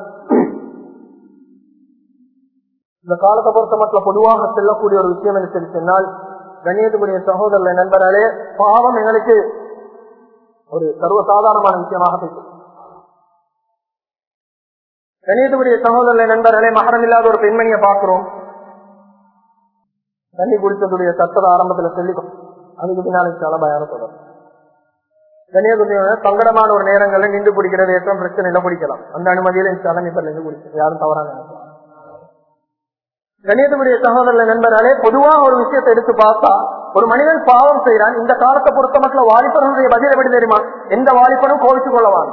இந்த காலத்தை பொறுத்த மட்டும் பொதுவாக செல்லக்கூடிய ஒரு விஷயம் என்று சொன்னால் கணியத்துக்குரிய சகோதரர் நண்பர்களே பாவம் எங்களுக்கு ஒரு சர்வசாதாரணமான விஷயமாக பேசும் கணியத்துக்குரிய சகோதரர் நண்பர்களே மகரம் இல்லாத ஒரு பெண்மணியை பார்க்கிறோம் தண்ணி குடித்ததுடைய சத்தத ஆரம்பத்துல சொல்லிக்கும் அதுக்கு பின்னாலும் சில பயான தொடரும் கன்னியாகுமரி சங்கடமான ஒரு நேரங்கள்ல நின்று பிடிக்கிறது ஏற்றம் பிரச்சனை இல்ல பிடிக்கலாம் அந்த அனுமதியில இந்த இப்ப நின்று பிடிக்கும் யாரும் தவறான நினைக்கலாம் கணியத்துடைய சகோதரர் நண்பர்களே பொதுவா ஒரு விஷயத்தை எடுத்து பார்த்தா ஒரு மனிதன் பாவம் செய்யறான் இந்த காலத்தை பொறுத்த மட்டும் வாலிபர்களுடைய பதில் எப்படி தெரியுமா எந்த வாலிபனும் கோவிச்சு கொள்ளவான்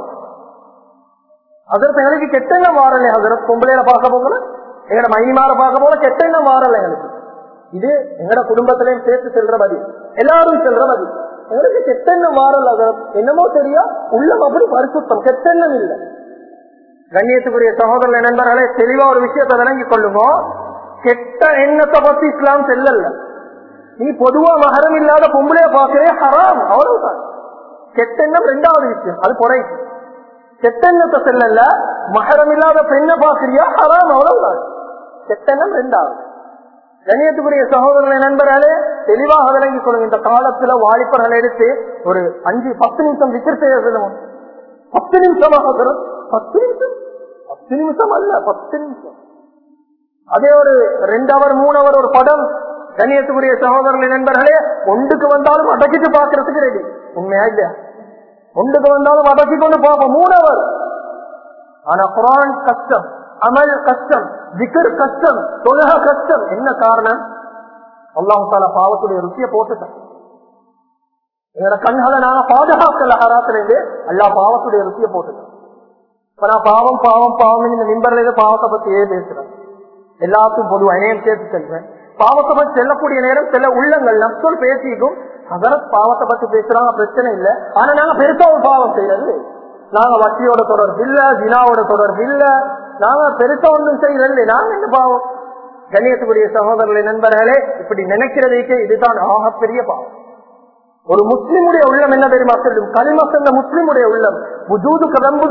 அதற்கு எங்களுக்கு கெட்டெண்ணம் வாரல அதற்கு பொம்பளையில பார்க்க போகல எங்கட மைனிமார பார்க்க போல கெட்டெண்ணம் வாரல எங்களுக்கு இது எங்கட குடும்பத்திலையும் சேர்த்து செல்ற பதில் எல்லாரும் செல்ற பதில் எங்களுக்கு கெட்டெண்ணம் வாரல் அதற்கு என்னமோ தெரியா உள்ளம் அப்படி பரிசுத்தம் கெட்டெண்ணம் இல்லை கண்ணியத்துக்குரிய சகோதரர் நண்பர்களே தெளிவா ஒரு விஷயத்தை விளங்கிக் கொள்ளுங்க கெட்ட எண்ணத்தை பத்தி இஸ்லாம் செல்லல நீ பொதுவா மகரம் இல்லாத பொம்பளைய பாக்குறே ஹராம் அவ்வளவுதான் கெட்டெண்ணம் ரெண்டாவது விஷயம் அது குறை கெட்டெண்ணத்தை செல்லல மகரம் இல்லாத பெண்ணை பாக்குறியா ஹராம் அவ்வளவுதான் கெட்டெண்ணம் ரெண்டாவது கண்ணியத்துக்குரிய சகோதரர்களை நண்பர்களே தெளிவாக விளங்கிக் கொள்ளுங்க இந்த காலத்துல வாலிபர்கள் எடுத்து ஒரு அஞ்சு பத்து நிமிஷம் விசிர் செய்ய சொல்லுவோம் பத்து நிமிஷமாக வரும் பத்து நிமிஷம் பத்து நிமிஷம் அல்ல பத்து நிமிஷம் அதே ஒரு ரெண்டு அவர் மூணு அவர் ஒரு படம் கண்ணியத்துக்குரிய சகோதரர்கள் நண்பர்களே ஒன்றுக்கு வந்தாலும் அடக்கிட்டு பாக்குறதுக்கு ரெடி உண்மையா இல்லையா ஒன்றுக்கு வந்தாலும் அடக்கி கொண்டு பார்ப்போம் மூணு அவர் ஆனா குரான் கஷ்டம் அமல் கஷ்டம் திகர் கஷ்டம் தொலக கஷ்டம் என்ன காரணம் அல்லாஹு தாலா பாவத்துடைய ருசிய போட்டுட்டேன் எங்களோட கண்களை நாங்க பாதுகாக்கல ஹராத்திலிருந்து அல்லா பாவத்துடைய ருசிய போட்டுட்டேன் இப்ப நான் பாவம் பாவம் பாவம் இந்த நிம்பர்ல இருந்து பாவத்தை பத்தியே பேசுறேன் எல்லாத்துக்கும் பொதுவா இணையம் சேர்த்து செல்வேன் பாவத்தை பத்தி செல்லக்கூடிய நேரம் சில உள்ளங்கள் நப்சொல் பேசிக்கும் அதற்கு பாவத்தை பத்தி பேசுறாங்க பிரச்சனை இல்லை ஆனா நாங்க பெருசா ஒரு பாவம் செய்யறது நாங்க வட்டியோட தொடர்பு இல்ல ஜினாவோட தொடர்பு இல்ல நாங்க பெருசா ஒன்றும் செய்யறது நாங்க என்ன பாவம் கண்ணியத்துக்குரிய சகோதரர்களை நண்பர்களே இப்படி நினைக்கிறதுக்கு இதுதான் ஆகப்பெரிய பாவம் ஒரு முஸ்லிமுடைய உள்ளம் என்ன தெரியுமா சொல்லும் களிமா சென்ற முஸ்லிமுடைய உள்ளம் புஜூது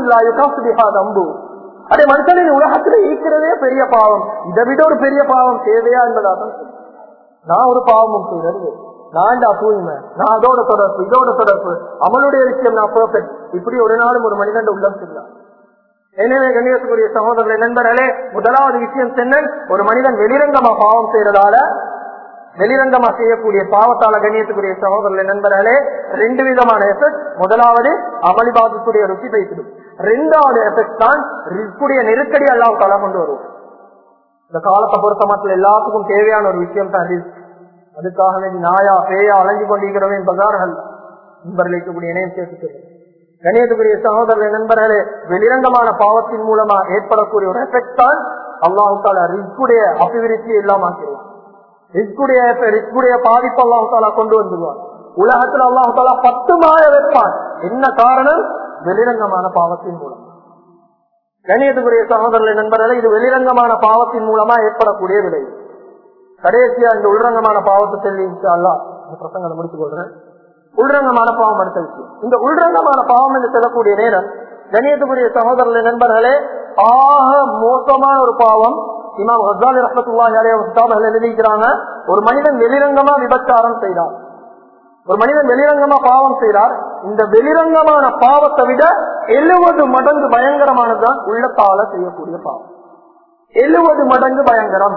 கதம்பு அம்பு அதே மனுஷனின் உலகத்துல ஈக்கிறதே பெரிய பாவம் இதை விட ஒரு பெரிய பாவம் தேவையா என்பதாக நான் ஒரு பாவமும் செய்யறது நான்டா தூய்மை நான் அதோட தொடர்பு இதோட தொடர்பு அவனுடைய விஷயம் நான் பெர்ஃபெக்ட் இப்படி ஒரு நாளும் ஒரு மனிதன் உள்ளம் செல்லாம் எனவே கண்ணியத்துக்குரிய சகோதரர்களை நண்பர்களே முதலாவது விஷயம் சென்னன் ஒரு மனிதன் வெளிரங்கமா பாவம் செய்யறதால வெளிரங்கமா செய்யக்கூடிய பாவத்தால கண்ணியத்துக்குரிய சகோதரர்களை நண்பர்களே ரெண்டு விதமான எஃபெக்ட் முதலாவது அமளிபாதத்துடைய ருச்சி பேசிடும் ரெண்டாவது எஃபெக்ட் தான் ரிஸ்குடைய நெருக்கடி எல்லாம் தலை கொண்டு வருவோம் இந்த காலத்தை பொறுத்த மட்டும் எல்லாத்துக்கும் தேவையான ஒரு விஷயம் தான் ரிஸ்க் அதுக்காக வேண்டி நாயா பேயா அலைஞ்சு கொண்டிருக்கிறவன் பஜார்கள் நண்பர்கள் இருக்கக்கூடிய இணையம் சேர்த்து கணியத்துக்குரிய சகோதரர்கள் நண்பர்களே வெளிரங்கமான பாவத்தின் மூலமா ஏற்படக்கூடிய ஒரு எஃபெக்ட் தான் அல்லாஹால ரிஸ்குடைய அபிவிருத்தி எல்லாம் ஆக்கிடுவான் ரிஸ்குடைய ரிஸ்குடைய பாதிப்பு அல்லாஹாலா கொண்டு வந்துடுவான் உலகத்தில் அல்லாஹாலா பத்து மாய வைப்பான் என்ன காரணம் வெளிரங்கமான பாவத்தின் மூலம் கணியத்துக்குரிய சகோதரர்கள் நண்பர்களே இது வெளிரங்கமான பாவத்தின் மூலமா ஏற்படக்கூடிய விளைவு கடைசியா இந்த உள்ரங்கமான பாவத்தை சொல்லி அல்லா இந்த பிரசங்களை முடித்துக் கொள்றேன் உள்ரங்கமான பாவம் அடுத்த விஷயம் இந்த உள்ரங்கமான பாவம் என்று சொல்லக்கூடிய நேரம் கணியத்துக்குரிய சகோதரர்கள் நண்பர்களே ஆக மோசமான ஒரு பாவம் இமாம் ஹசாலி ரஹத்துல்லாஹ் எழுதிக்கிறாங்க ஒரு மனிதன் வெளிரங்கமா விபச்சாரம் செய்தார் ஒரு மனிதன் வெளிரங்கமா பாவம் செய்கிறார் இந்த வெளிரங்கமான பாவத்தை விட எழுபது மடங்கு பயங்கரமானதுதான் உள்ளத்தால செய்யக்கூடிய பாவம் எழுபது மடங்கு பயங்கரம்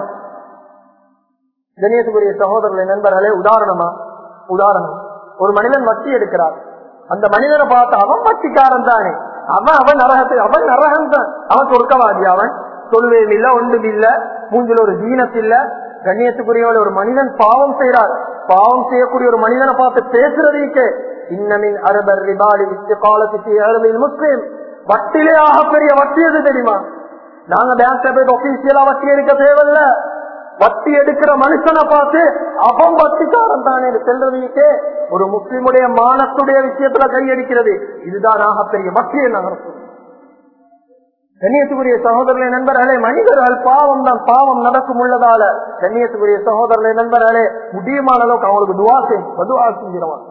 கணேசகுரிய சகோதரர்களை நண்பர்களே உதாரணமா உதாரணம் ஒரு மனிதன் வட்டி எடுக்கிறார் அந்த மனிதனை பார்த்து அவன் பட்டிக்காரன் தானே அவன் அவன் நரகத்துக்கு அவன் நரகம் தான் அவன் சொர்க்கவாதி அவன் சொல்வேம் இல்ல ஒன்றும் இல்ல மூஞ்சில ஒரு ஜீனத் இல்ல கண்ணியத்துக்குரிய ஒரு மனிதன் பாவம் செய்யறார் பாவம் செய்யக்கூடிய ஒரு மனிதனை பார்த்து பேசுறதுக்கு இன்னமின் அரபர் ரிபாலி காலத்துக்கு முஸ்லீம் வட்டிலே ஆக பெரிய வட்டி எது தெரியுமா நாங்க பேங்க்ல போய் ஒபிசியலா வட்டி எடுக்க தேவையில்ல வட்டி எடுக்கிற மனுஷனை பார்த்து அவன் வட்டிக்காரன் தானே செல்றதுக்கே ஒரு முஸ்லிமுடைய மானத்துடைய விஷயத்துல கையடிக்கிறது இதுதான் ஆக பெரிய வட்டியை நகர்த்தும் கண்ணியத்துக்குரிய சகோதரர்களை நண்பர்களே மனிதர்கள் பாவம் தான் பாவம் நடக்கும் உள்ளதால கண்ணியத்துக்குரிய சகோதரர்களை நண்பர்களே முடியுமான அளவுக்கு அவங்களுக்கு துவா செய்யும் பதுவா செஞ்சிருவாங்க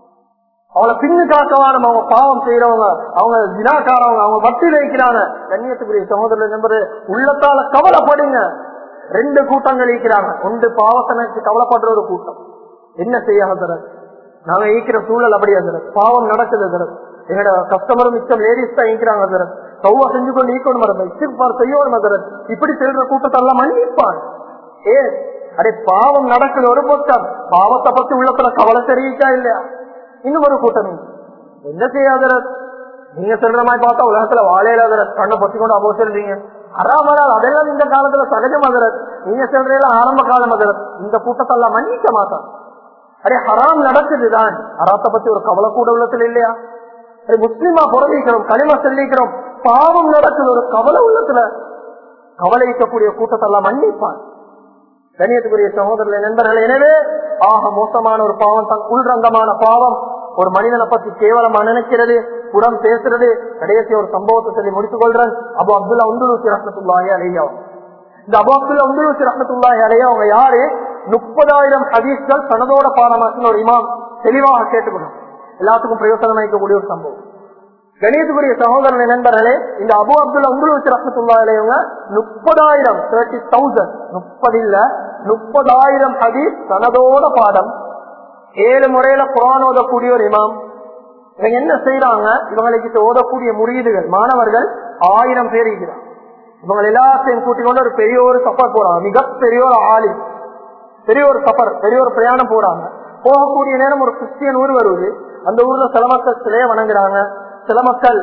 அவளை பின்னு காக்கவான அவங்க பாவம் செய்யறவங்க அவங்க வினாக்காரவங்க அவங்க வட்டி வைக்கிறாங்க கண்ணியத்துக்குரிய சகோதரர்களை நண்பர் உள்ளத்தால கவலைப்படுங்க ரெண்டு கூட்டங்கள் ஈக்கிறாங்க ஒன்று பாவத்தனைக்கு கவலைப்படுற ஒரு கூட்டம் என்ன செய்ய ஹசரத் நாங்க ஈக்கிற சூழல் அப்படி ஹசரத் பாவம் நடக்குது ஹசரத் எங்களோட கஸ்டமரும் மிச்சம் லேடிஸ் தான் ஈக்கிறாங்க ஹசரத் சௌவா செஞ்சு கொண்டு ஈக்கணும் மரபை இஸ்திக்பார் செய்யணும் ஹசரத் இப்படி செல்ற கூட்டத்தை எல்லாம் மன்னிப்பான் ஏ அடே பாவம் நடக்குது ஒரு பக்கம் பாவத்தை பத்தி உள்ளத்துல கவலை தெரிவிக்கா இல்லையா இன்னும் ஒரு கூட்டம் என்ன செய்யாதரத் நீங்க சொல்ற மாதிரி பார்த்தா உலகத்துல வாழையிலாதரத் கண்ணை பத்தி கொண்டு அபோ சொல்றீங்க அறாமலால் அதெல்லாம் இந்த காலத்துல சகஜம் அதரத் நீங்க சொல்றீங்க ஆரம்ப காலம் அதரத் இந்த கூட்டத்தெல்லாம் மன்னிக்க மாட்டான் அரே ஹராம் நடக்குதுதான் அறாத்தை பத்தி ஒரு கவலை கூட உள்ளத்துல இல்லையா அரே முஸ்லிமா புறவிக்கிறோம் களிமா சொல்லிக்கிறோம் பாவம் நடக்குது ஒரு கவலை உள்ளத்துல கவலைக்கக்கூடிய கூட்டத்தெல்லாம் மன்னிப்பான் கணியத்துக்குரிய சகோதரர்கள் நண்பர்கள் எனவே ஆக மோசமான ஒரு பாவம் தான் உள்ரங்கமான பாவம் ஒரு மனிதனை பத்தி கேவலமா நினைக்கிறது புறம் பேசுறது கடைசி ஒரு சம்பவத்தை சொல்லி முடித்துக் கொள்றேன் அபு அப்துல்லா உந்துலூசி ரஹமத்துல்லாஹி அலையா இந்த அபு அப்துல்லா உந்துலூசி ரஹமத்துல்லாஹி அலையா அவங்க யாரு முப்பதாயிரம் ஹதீஸ்கள் தனதோட பாடமாக்கின ஒரு இமாம் தெளிவாக கேட்டுக்கணும் எல்லாத்துக்கும் பிரயோசனம் அளிக்கக்கூடிய ஒரு சம்பவம் கணியத்துக்குரிய சகோதரனை நண்பர்களே இந்த அபு அப்துல்லா உங்களுக்கு ரஹமத்துல்லாங்க முப்பதாயிரம் தேர்ட்டி தௌசண்ட் முப்பது இல்ல முப்பதாயிரம் ஹதீஸ் தனதோட பாடம் ஏழு முறையில குரான் ஓதக்கூடிய ஒரு இமாம் இவங்க என்ன செய்யறாங்க இவங்களுக்கு ஓதக்கூடிய முறியீடுகள் மாணவர்கள் ஆயிரம் பேர் இருக்கிறாங்க இவங்க எல்லாத்தையும் கூட்டிக் கொண்டு ஒரு பெரிய ஒரு சஃபர் போறாங்க மிகப்பெரிய ஒரு ஆளி பெரிய ஒரு சஃபர் பெரிய ஒரு பிரயாணம் போறாங்க போகக்கூடிய நேரம் ஒரு கிறிஸ்டியன் ஊர் வருவது அந்த ஊர்ல சில மக்கள் சிலைய வணங்குறாங்க சில மக்கள்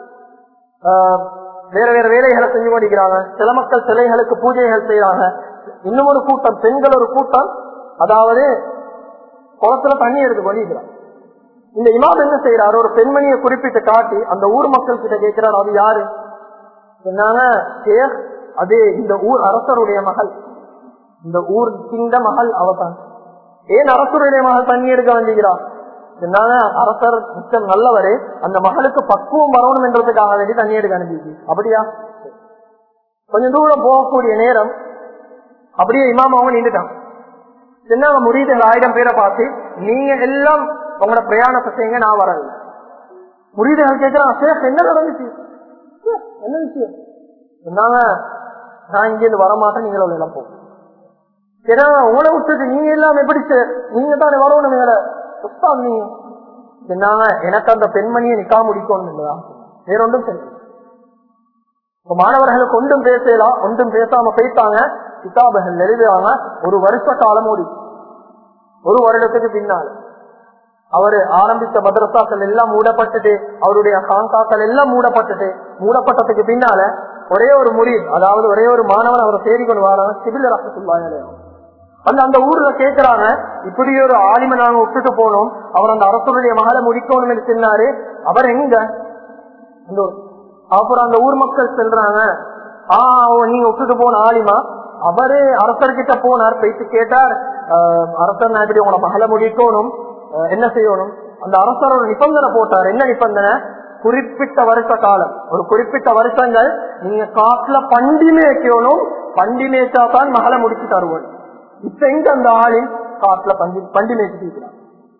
வேற வேற வேலைகளை செஞ்சு கொண்டிருக்கிறாங்க சில மக்கள் சிலைகளுக்கு பூஜைகள் செய்யறாங்க இன்னும் ஒரு கூட்டம் பெண்கள் ஒரு கூட்டம் அதாவது குளத்துல தண்ணி எடுத்து கொண்டிருக்கிறாங்க இந்த இமாம் என்ன செய்யறாரு ஒரு பெண்மணியை குறிப்பிட்டு காட்டி அந்த ஊர் மக்கள் கிட்ட கேட்கிறாரு அது யாரு என்னங்க ஷேக் அது இந்த ஊர் அரசருடைய மகள் இந்த ஊர் கிண்ட மகள் அவதான் ஏன் அரசருடைய மகள் தண்ணி எடுக்க வந்திருக்கிறார் என்னங்க அரசர் மிச்சம் நல்லவரு அந்த மகளுக்கு பக்குவம் வரணும் என்றதுக்காக வேண்டி தண்ணி எடுக்க அனுப்பிச்சு அப்படியா கொஞ்சம் தூரம் போகக்கூடிய நேரம் அப்படியே இமாம் அவங்க நின்றுட்டாங்க என்ன முறியீடுகள் ஆயிரம் பேரை பார்த்து நீங்க எல்லாம் உங்களோட பிரயாணத்தை செய்யுங்க நான் வரல முறியீடுகள் கேட்கிறான் சேஃப் என்ன நடந்துச்சு என்ன விஷயம் என்னங்க நான் இங்க இருந்து வரமாட்டேன் நீங்களும் எல்லாம் போகும் ஏன்னா உங்களை விட்டுட்டு நீங்க எல்லாம் எப்படி நீங்க தானே வரணும் மேல உஸ்தாத் நீ என்னங்க எனக்கு அந்த பெண்மணியை நிக்கா முடிக்கும் இல்லையா வேற ஒன்றும் சரி மாணவர்களுக்கு ஒன்றும் பேசலாம் ஒன்றும் பேசாம போயிட்டாங்க கிதாபுகள் எழுதுவாங்க ஒரு வருஷ காலம் ஓடி ஒரு வருடத்துக்கு பின்னால் அவரு ஆரம்பித்த மதரசாக்கள் எல்லாம் மூடப்பட்டுட்டு அவருடைய காங்காக்கள் எல்லாம் மூடப்பட்டுட்டு மூடப்பட்டதுக்கு பின்னால ஒரே ஒரு முறி அதாவது ஒரே ஒரு மாணவன் அவரை தேடி கொண்டு வராங்க சிவில் ரசத்துள்ளாங்க அந்த அந்த ஊர்ல கேட்கிறாங்க இப்படி ஒரு ஆலிமை நாங்க விட்டுட்டு போனோம் அவர் அந்த அரசருடைய மகளை முடிக்கணும் என்று சொன்னாரு அவர் எங்க அந்த அப்புறம் அந்த ஊர் மக்கள் செல்றாங்க ஆஹ் நீங்க விட்டுட்டு போன ஆலிமா அவரு அரசர்கிட்ட போனார் போயிட்டு கேட்டார் அரசர் நான் இப்படி உங்களை மகளை முடிக்கணும் என்ன செய்யணும் அந்த அரசர் ஒரு நிபந்தனை போட்டார் என்ன நிபந்தனை குறிப்பிட்ட வருஷ காலம் ஒரு குறிப்பிட்ட வருஷங்கள் நீங்க காட்டுல பண்டி மேய்க்கணும் பண்டி மேய்ச்சா தான் மகளை முடிச்சு தருவோம் இப்ப எங்க அந்த ஆளின் காட்டுல பண்டி பண்டி மேய்ச்சிட்டு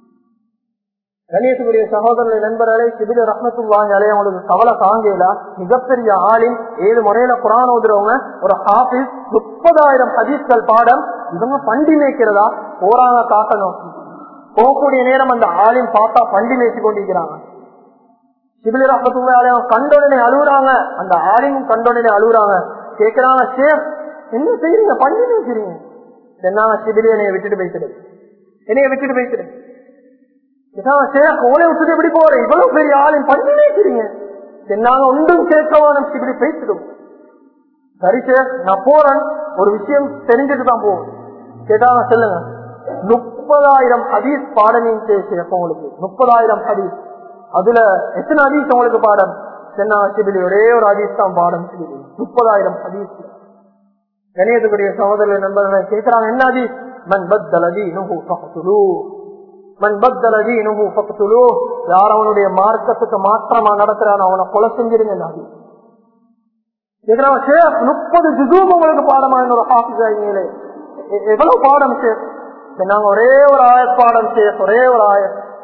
கணேசனுடைய சகோதரர்களை நண்பர்களை சிபில ரத்னத்துவாங்க அவங்களுக்கு கவலை தாங்கல மிகப்பெரிய ஆளின் ஏழு முறையில குரான் ஓதுறவங்க ஒரு ஹாபிஸ் முப்பதாயிரம் ஹதீஸ்கள் பாடம் இவங்க பண்டி மேய்க்கிறதா போறாங்க காட்ட நோக்கி போகக்கூடிய நேரம் அந்த ஆளின் பார்த்தா பண்டி மேய்ச்சி கொண்டிருக்கிறாங்க சிபில ரத்னத்துவாங்க கண்டோடனே அழுகுறாங்க அந்த ஆளின் கண்டோடனே அழுகுறாங்க கேட்கிறாங்க சேஃப் என்ன செய்யறீங்க பண்டி மேய்க்கிறீங்க என்ன சிபிலி என்னைய விட்டுட்டு போய்த்திடு என்னைய விட்டுட்டு போய்த்திடு கோலை விட்டுட்டு எப்படி போறேன் இவ்வளவு பெரிய ஆளின் பண்ணி வைக்கிறீங்க நாங்க ஒன்றும் கேட்கவான இப்படி பேசிடும் சரி சார் நான் போறேன் ஒரு விஷயம் தெரிஞ்சுட்டு தான் போவோம் கேட்டாங்க சொல்லுங்க முப்பதாயிரம் ஹதீஸ் பாடமையும் சேர்ப்ப உங்களுக்கு முப்பதாயிரம் ஹதீஸ் அதுல எத்தனை ஹதீஸ் உங்களுக்கு பாடம் சென்னா சிபிலி ஒரே ஒரு ஹதீஸ் தான் பாடம் சிபிலி முப்பதாயிரம் ஹதீஸ் கணியத்துக்குரிய சகோதரர்கள் நண்பர்களை கேட்கிறாங்க என்ன ஹதீஸ் மன் பத்தலதி நுகு ஃபக்துலூ மன் பத்தலதி நுகு ஃபக்துலூ யார் அவனுடைய மார்க்கத்துக்கு மாற்றமா நடத்துறான் அவனை கொலை செஞ்சிருங்க ஹதீஸ் முப்பது ஜுசூம் உங்களுக்கு பாடமா ஒரு ஹாஃபிஸாங்களே எவ்வளவு பாடம் சேர் நாங்க ஒரே ஒரு ஆய பாடம் சேர் ஒரே ஒரு ஆய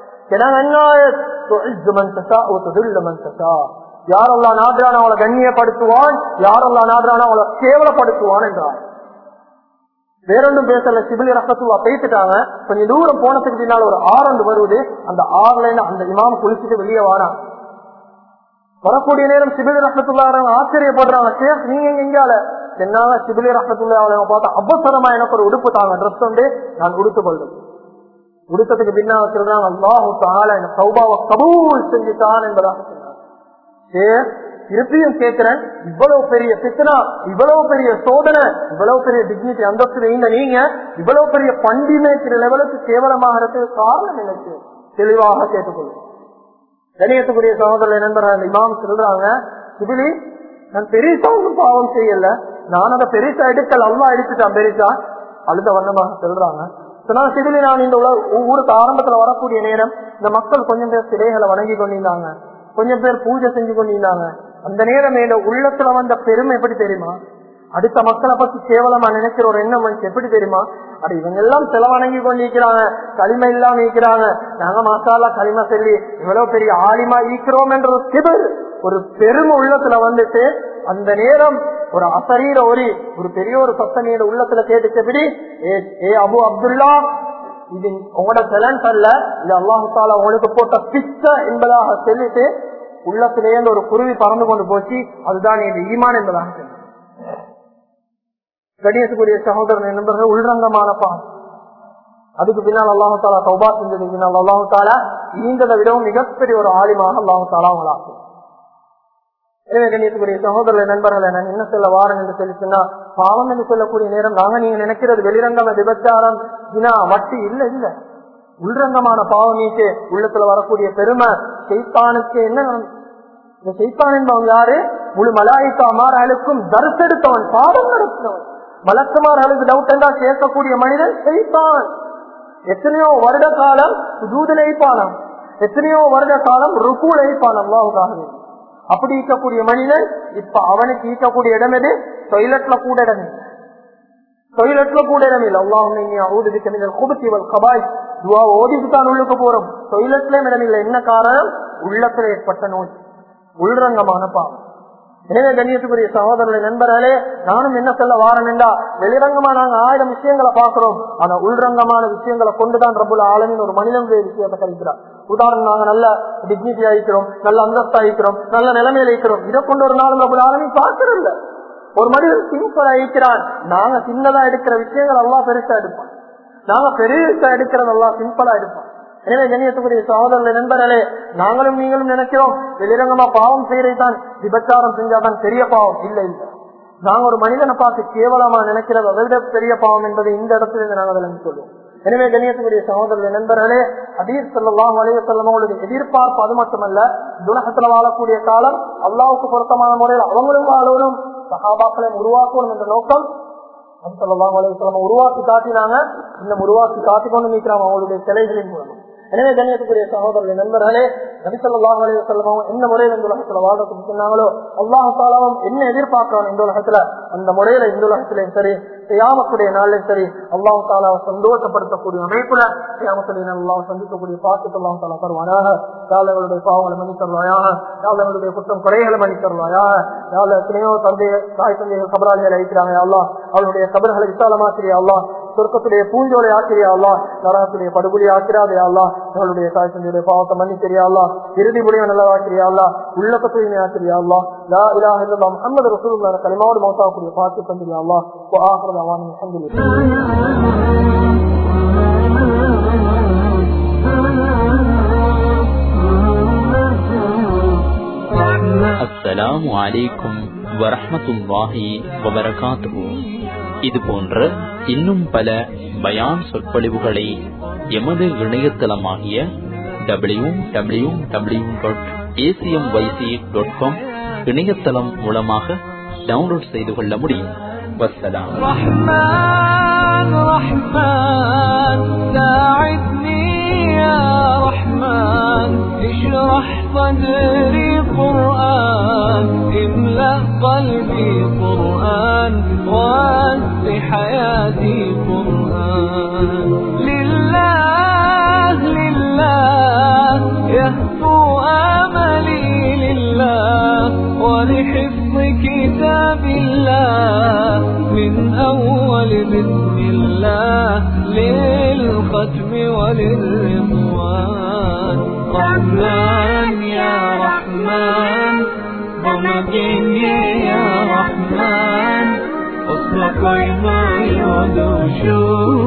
யாரெல்லாம் நாடுறான அவளை கண்ணியப்படுத்துவான் யாரெல்லாம் நாடுறான அவளை கேவலப்படுத்துவான் என்றார் வேறொன்றும் பேசல சிபிலி ரசத்துவா பேசிட்டாங்க கொஞ்சம் தூரம் போனதுக்கு பின்னால் ஒரு ஆறு வருவது அந்த ஆறுல அந்த இமாம் குளிச்சுட்டு வெளியே வாரான் வரக்கூடிய நேரம் சிபிலி ரஹத்துல்லா ஆச்சரியப்படுறாங்க சேஃப் நீங்க எங்க எங்கால என்னால சிபிலி ரஹத்துல்லா அவங்க பார்த்தா அவசரமா எனக்கு ஒரு உடுப்பு தாங்க ட்ரெஸ் வந்து நான் உடுத்து கொள்றேன் உடுத்ததுக்கு பின்னால சொல்றாங்க அல்லாஹு தால என் சௌபாவை கபூல் செஞ்சுட்டான் என்பதாக சொன்னார் திருப்பியும் கேட்கிறேன் இவ்வளவு பெரிய சித்தனா இவ்வளவு பெரிய சோதனை இவ்வளவு பெரிய டிக்னிட்டி அந்தஸ்து இந்த நீங்க இவ்வளவு பெரிய பண்டிமைக்கிற லெவலுக்கு கேவலமாகிறதுக்கு காரணம் எனக்கு தெளிவாக கேட்டுக்கொள்ளும் கணியத்துக்குரிய சகோதரர் நண்பர் அந்த இமாம் சொல்றாங்க சிபிலி நான் பெருசா ஒன்றும் பாவம் செய்யல நான் அதை பெருசா எடுக்கல அல்லா எடுத்துட்டான் பெருசா அழுத வண்ணமாக சொல்றாங்க சிபிலி நான் இந்த ஊருக்கு ஆரம்பத்துல வரக்கூடிய நேரம் இந்த மக்கள் கொஞ்சம் பேர் சிலைகளை வணங்கி கொண்டிருந்தாங்க கொஞ்சம் பேர் பூஜை செஞ்சு கொண்டிருந்தாங்க அந்த நேரம் என் உள்ளத்துல வந்த பெருமை எப்படி தெரியுமா அடுத்த மக்களை பத்தி கேவலமா நினைக்கிற ஒரு எண்ணம் வந்து எப்படி தெரியுமா அது இவங்க எல்லாம் செலவணங்கி கொண்டிருக்கிறாங்க களிமை இல்லாம இருக்கிறாங்க நாங்க மாசாலா களிமை சொல்லி இவ்வளவு பெரிய ஆலிமா ஈக்கிறோம் என்ற ஒரு சிபர் ஒரு பெருமை உள்ளத்துல வந்துட்டு அந்த நேரம் ஒரு அசரீர ஒரு ஒரு பெரிய ஒரு சத்தனியோட உள்ளத்துல கேட்டுச்சபடி ஏ அபு அப்துல்லா இது உங்களோட டேலண்ட் அல்ல இது அல்லாஹு தாலா உங்களுக்கு போட்ட பிச்சை என்பதாக சொல்லிட்டு உள்ளத்திலேயே ஒரு குருவி பறந்து கொண்டு போச்சு அதுதான் இந்த ஈமான் என்பதாக சொன்னது கணியத்துக்குரிய சகோதரன் நண்பர்கள் உள்ரங்கமான பாம் அதுக்கு பின்னால் அல்லாஹு தாலா சௌபா செஞ்சதுக்கு பின்னால் அல்லாஹு தாலா ஈந்ததை விடவும் மிகப்பெரிய ஒரு ஆலிமாக அல்லாஹு தாலா அவங்களாக்கும் எனவே கண்ணியத்துக்குரிய சகோதரர் நண்பர்களை நான் என்ன சொல்ல வாரன் என்று சொல்லி சொன்னா பாவம் என்று சொல்லக்கூடிய நேரம் நாங்க நீங்க நினைக்கிறது வெளிரங்கம் விபச்சாரம் இனா வட்டி இல்ல இல்ல உள்ரங்கமான பாவம் நீக்கு உள்ளத்துல வரக்கூடிய பெருமை செய்தானுக்கு என்ன இந்த செய்தான் என்பவன் யாரு முழு மலாய்க்கா மாறாளுக்கும் தரிசெடுத்தவன் பாடம் நடத்தினவன் மலக்குமார்களுக்கு டவுட் என்றா கேட்கக்கூடிய மனிதன் செய்தான் எத்தனையோ வருட காலம் சுதூதில் ஐப்பானம் எத்தனையோ வருட காலம் ருக்கூல் ஐப்பானம் அல்லாவுக்காகவே அப்படி ஈக்கக்கூடிய மனிதன் இப்ப அவனுக்கு ஈக்கக்கூடிய இடம் எது டொய்லெட்ல கூட இடம் இல்லை டொய்லெட்ல கூட இடம் இல்லை அல்லாஹ் குபத்திவல் கபாய் துவா ஓதிட்டு தான் உள்ளுக்கு போறோம் டொய்லெட்லயும் இடம் இல்லை என்ன காரணம் உள்ளத்துல ஏற்பட்ட நோய் உள்ரங்கமான பாவம் எனவே கண்ணியத்துக்குரிய சகோதரர்களை நண்பர்களே நானும் என்ன சொல்ல வாரேன்டா வெளிரங்கமா நாங்க ஆயிரம் விஷயங்களை பாக்குறோம் ஆனா உள்ரங்கமான விஷயங்களை கொண்டுதான் ரபுல் ஆலமின் ஒரு மனிதனுடைய விஷயத்தை கழிக்கிறார் உதாரணம் நாங்க நல்ல டிக்னிட்டி ஆயிக்கிறோம் நல்ல அந்தஸ்து ஆயிக்கிறோம் நல்ல நிலைமையில இருக்கிறோம் இதை கொண்டு ஒரு நாள் ரபுல் ஆலமின் பார்க்கறதில்ல ஒரு மனிதன் சிம்பிளா இருக்கிறான் நாங்க சின்னதா எடுக்கிற விஷயங்கள் எல்லாம் பெருசா எடுப்போம் நாங்க பெருசா எடுக்கிறது எல்லாம் சிம்பிளா எடுப்போம் எனவே கண்ணியத்துக்குரிய சகோதரர்கள் நண்பர்களே நாங்களும் நீங்களும் நினைக்கிறோம் வெளிரங்கமா பாவம் செய்யறதுதான் விபச்சாரம் செஞ்சாதான் பெரிய பாவம் இல்ல இல்ல நாங்க ஒரு மனிதனை பார்த்து கேவலமா நினைக்கிறது அதை விட பெரிய பாவம் என்பதை இந்த இடத்துல இருந்து நாங்கள் விளங்கி சொல்லுவோம் எனவே கண்ணியத்துக்குரிய சகோதரர்கள் நண்பர்களே அதீர் செல்லாம் வலைய செல்லம் அவங்களுக்கு எதிர்பார்ப்பு அது மட்டுமல்ல துலகத்துல வாழக்கூடிய காலம் அல்லாவுக்கு பொருத்தமான முறையில் அவங்களும் வாழணும் சகாபாக்களை உருவாக்கணும் என்ற நோக்கம் உருவாக்கி காட்டினாங்க இன்னும் உருவாக்கி காட்டிக்கொண்டு நிற்கிறாங்க அவங்களுடைய சிலைகளின் மூலமா எனவே கண்ணியத்துக்குரிய சகோதரர்கள் நண்பர்களே நபிசல்லாஹ் அலி வசல்லமும் என்ன முறையில் இந்த உலகத்துல வாழ்றதுக்கு சொன்னாங்களோ அல்லாஹு தாலாவும் என்ன எதிர்பார்க்கிறோம் இந்த உலகத்துல அந்த முறையில இந்த உலகத்திலையும் சரி செய்யாமக்கூடிய நாளிலும் சரி அல்லாஹு தாலாவை சந்தோஷப்படுத்தக்கூடிய அமைப்புல செய்யாமத்துடைய அல்லாஹ் சந்திக்கக்கூடிய பாக்கத்து அல்லாஹு தாலா தருவாயாக யாழ்களுடைய பாவங்களை மன்னி தருவாயாக யாழ்களுடைய குற்றம் குறைகளை மன்னி தருவாயாக யாழ் எத்தனையோ தந்தை தாய் தந்தைகள் கபராளிகள் அழைக்கிறாங்க அல்லாஹ் அவளுடைய கபர்களை விசாலமாக்கிறியா அல்லாஹ் சொர்க்கத்துடைய பூஞ்சோலை ஆக்கிரியா அல்லா நரகத்துடைய படுகொலி ஆக்கிறாதே அல்லா எங்களுடைய தாய் தந்தையுடைய பாவத்தை மன்னி தெரியா இறுதி முடிவை நல்லா ஆக்கிரியா அல்லா உள்ளத்தை தூய்மை ஆக்கிரியா அல்லா லா இலாஹ இல்லல்லா முஹம்மது ரசூலுல்லாஹ் கலிமாவோடு மௌத்தாக்கூடிய பாக்கி தந்திரியா அல்லா وآخر دعوانا الحمد لله அஸ்ஸலாமு அலைக்கும் வரஹ்மத்துல்லாஹி வபரகாத்துஹு இது போன்ற இன்னும் பல பயான் சொற்பொழிவுகளை எமது இணையதளமாகிய W W W dot A C M Y C dot com இணையதளம் மூலமாக டவுன்லோட் செய்து கொள்ள முடியும் வசலாம் رحمن رحمن ساعدني يا رحمن اشرح صدري قرآن املأ قلبي قرآن واسع حياتي قرآن لله لله يهفو آملي لله ولحفظ كتاب الله من أول بسم الله للختم وللرضوان رحمن يا رحمن ومجيني يا رحمن أصلك ما يدوشون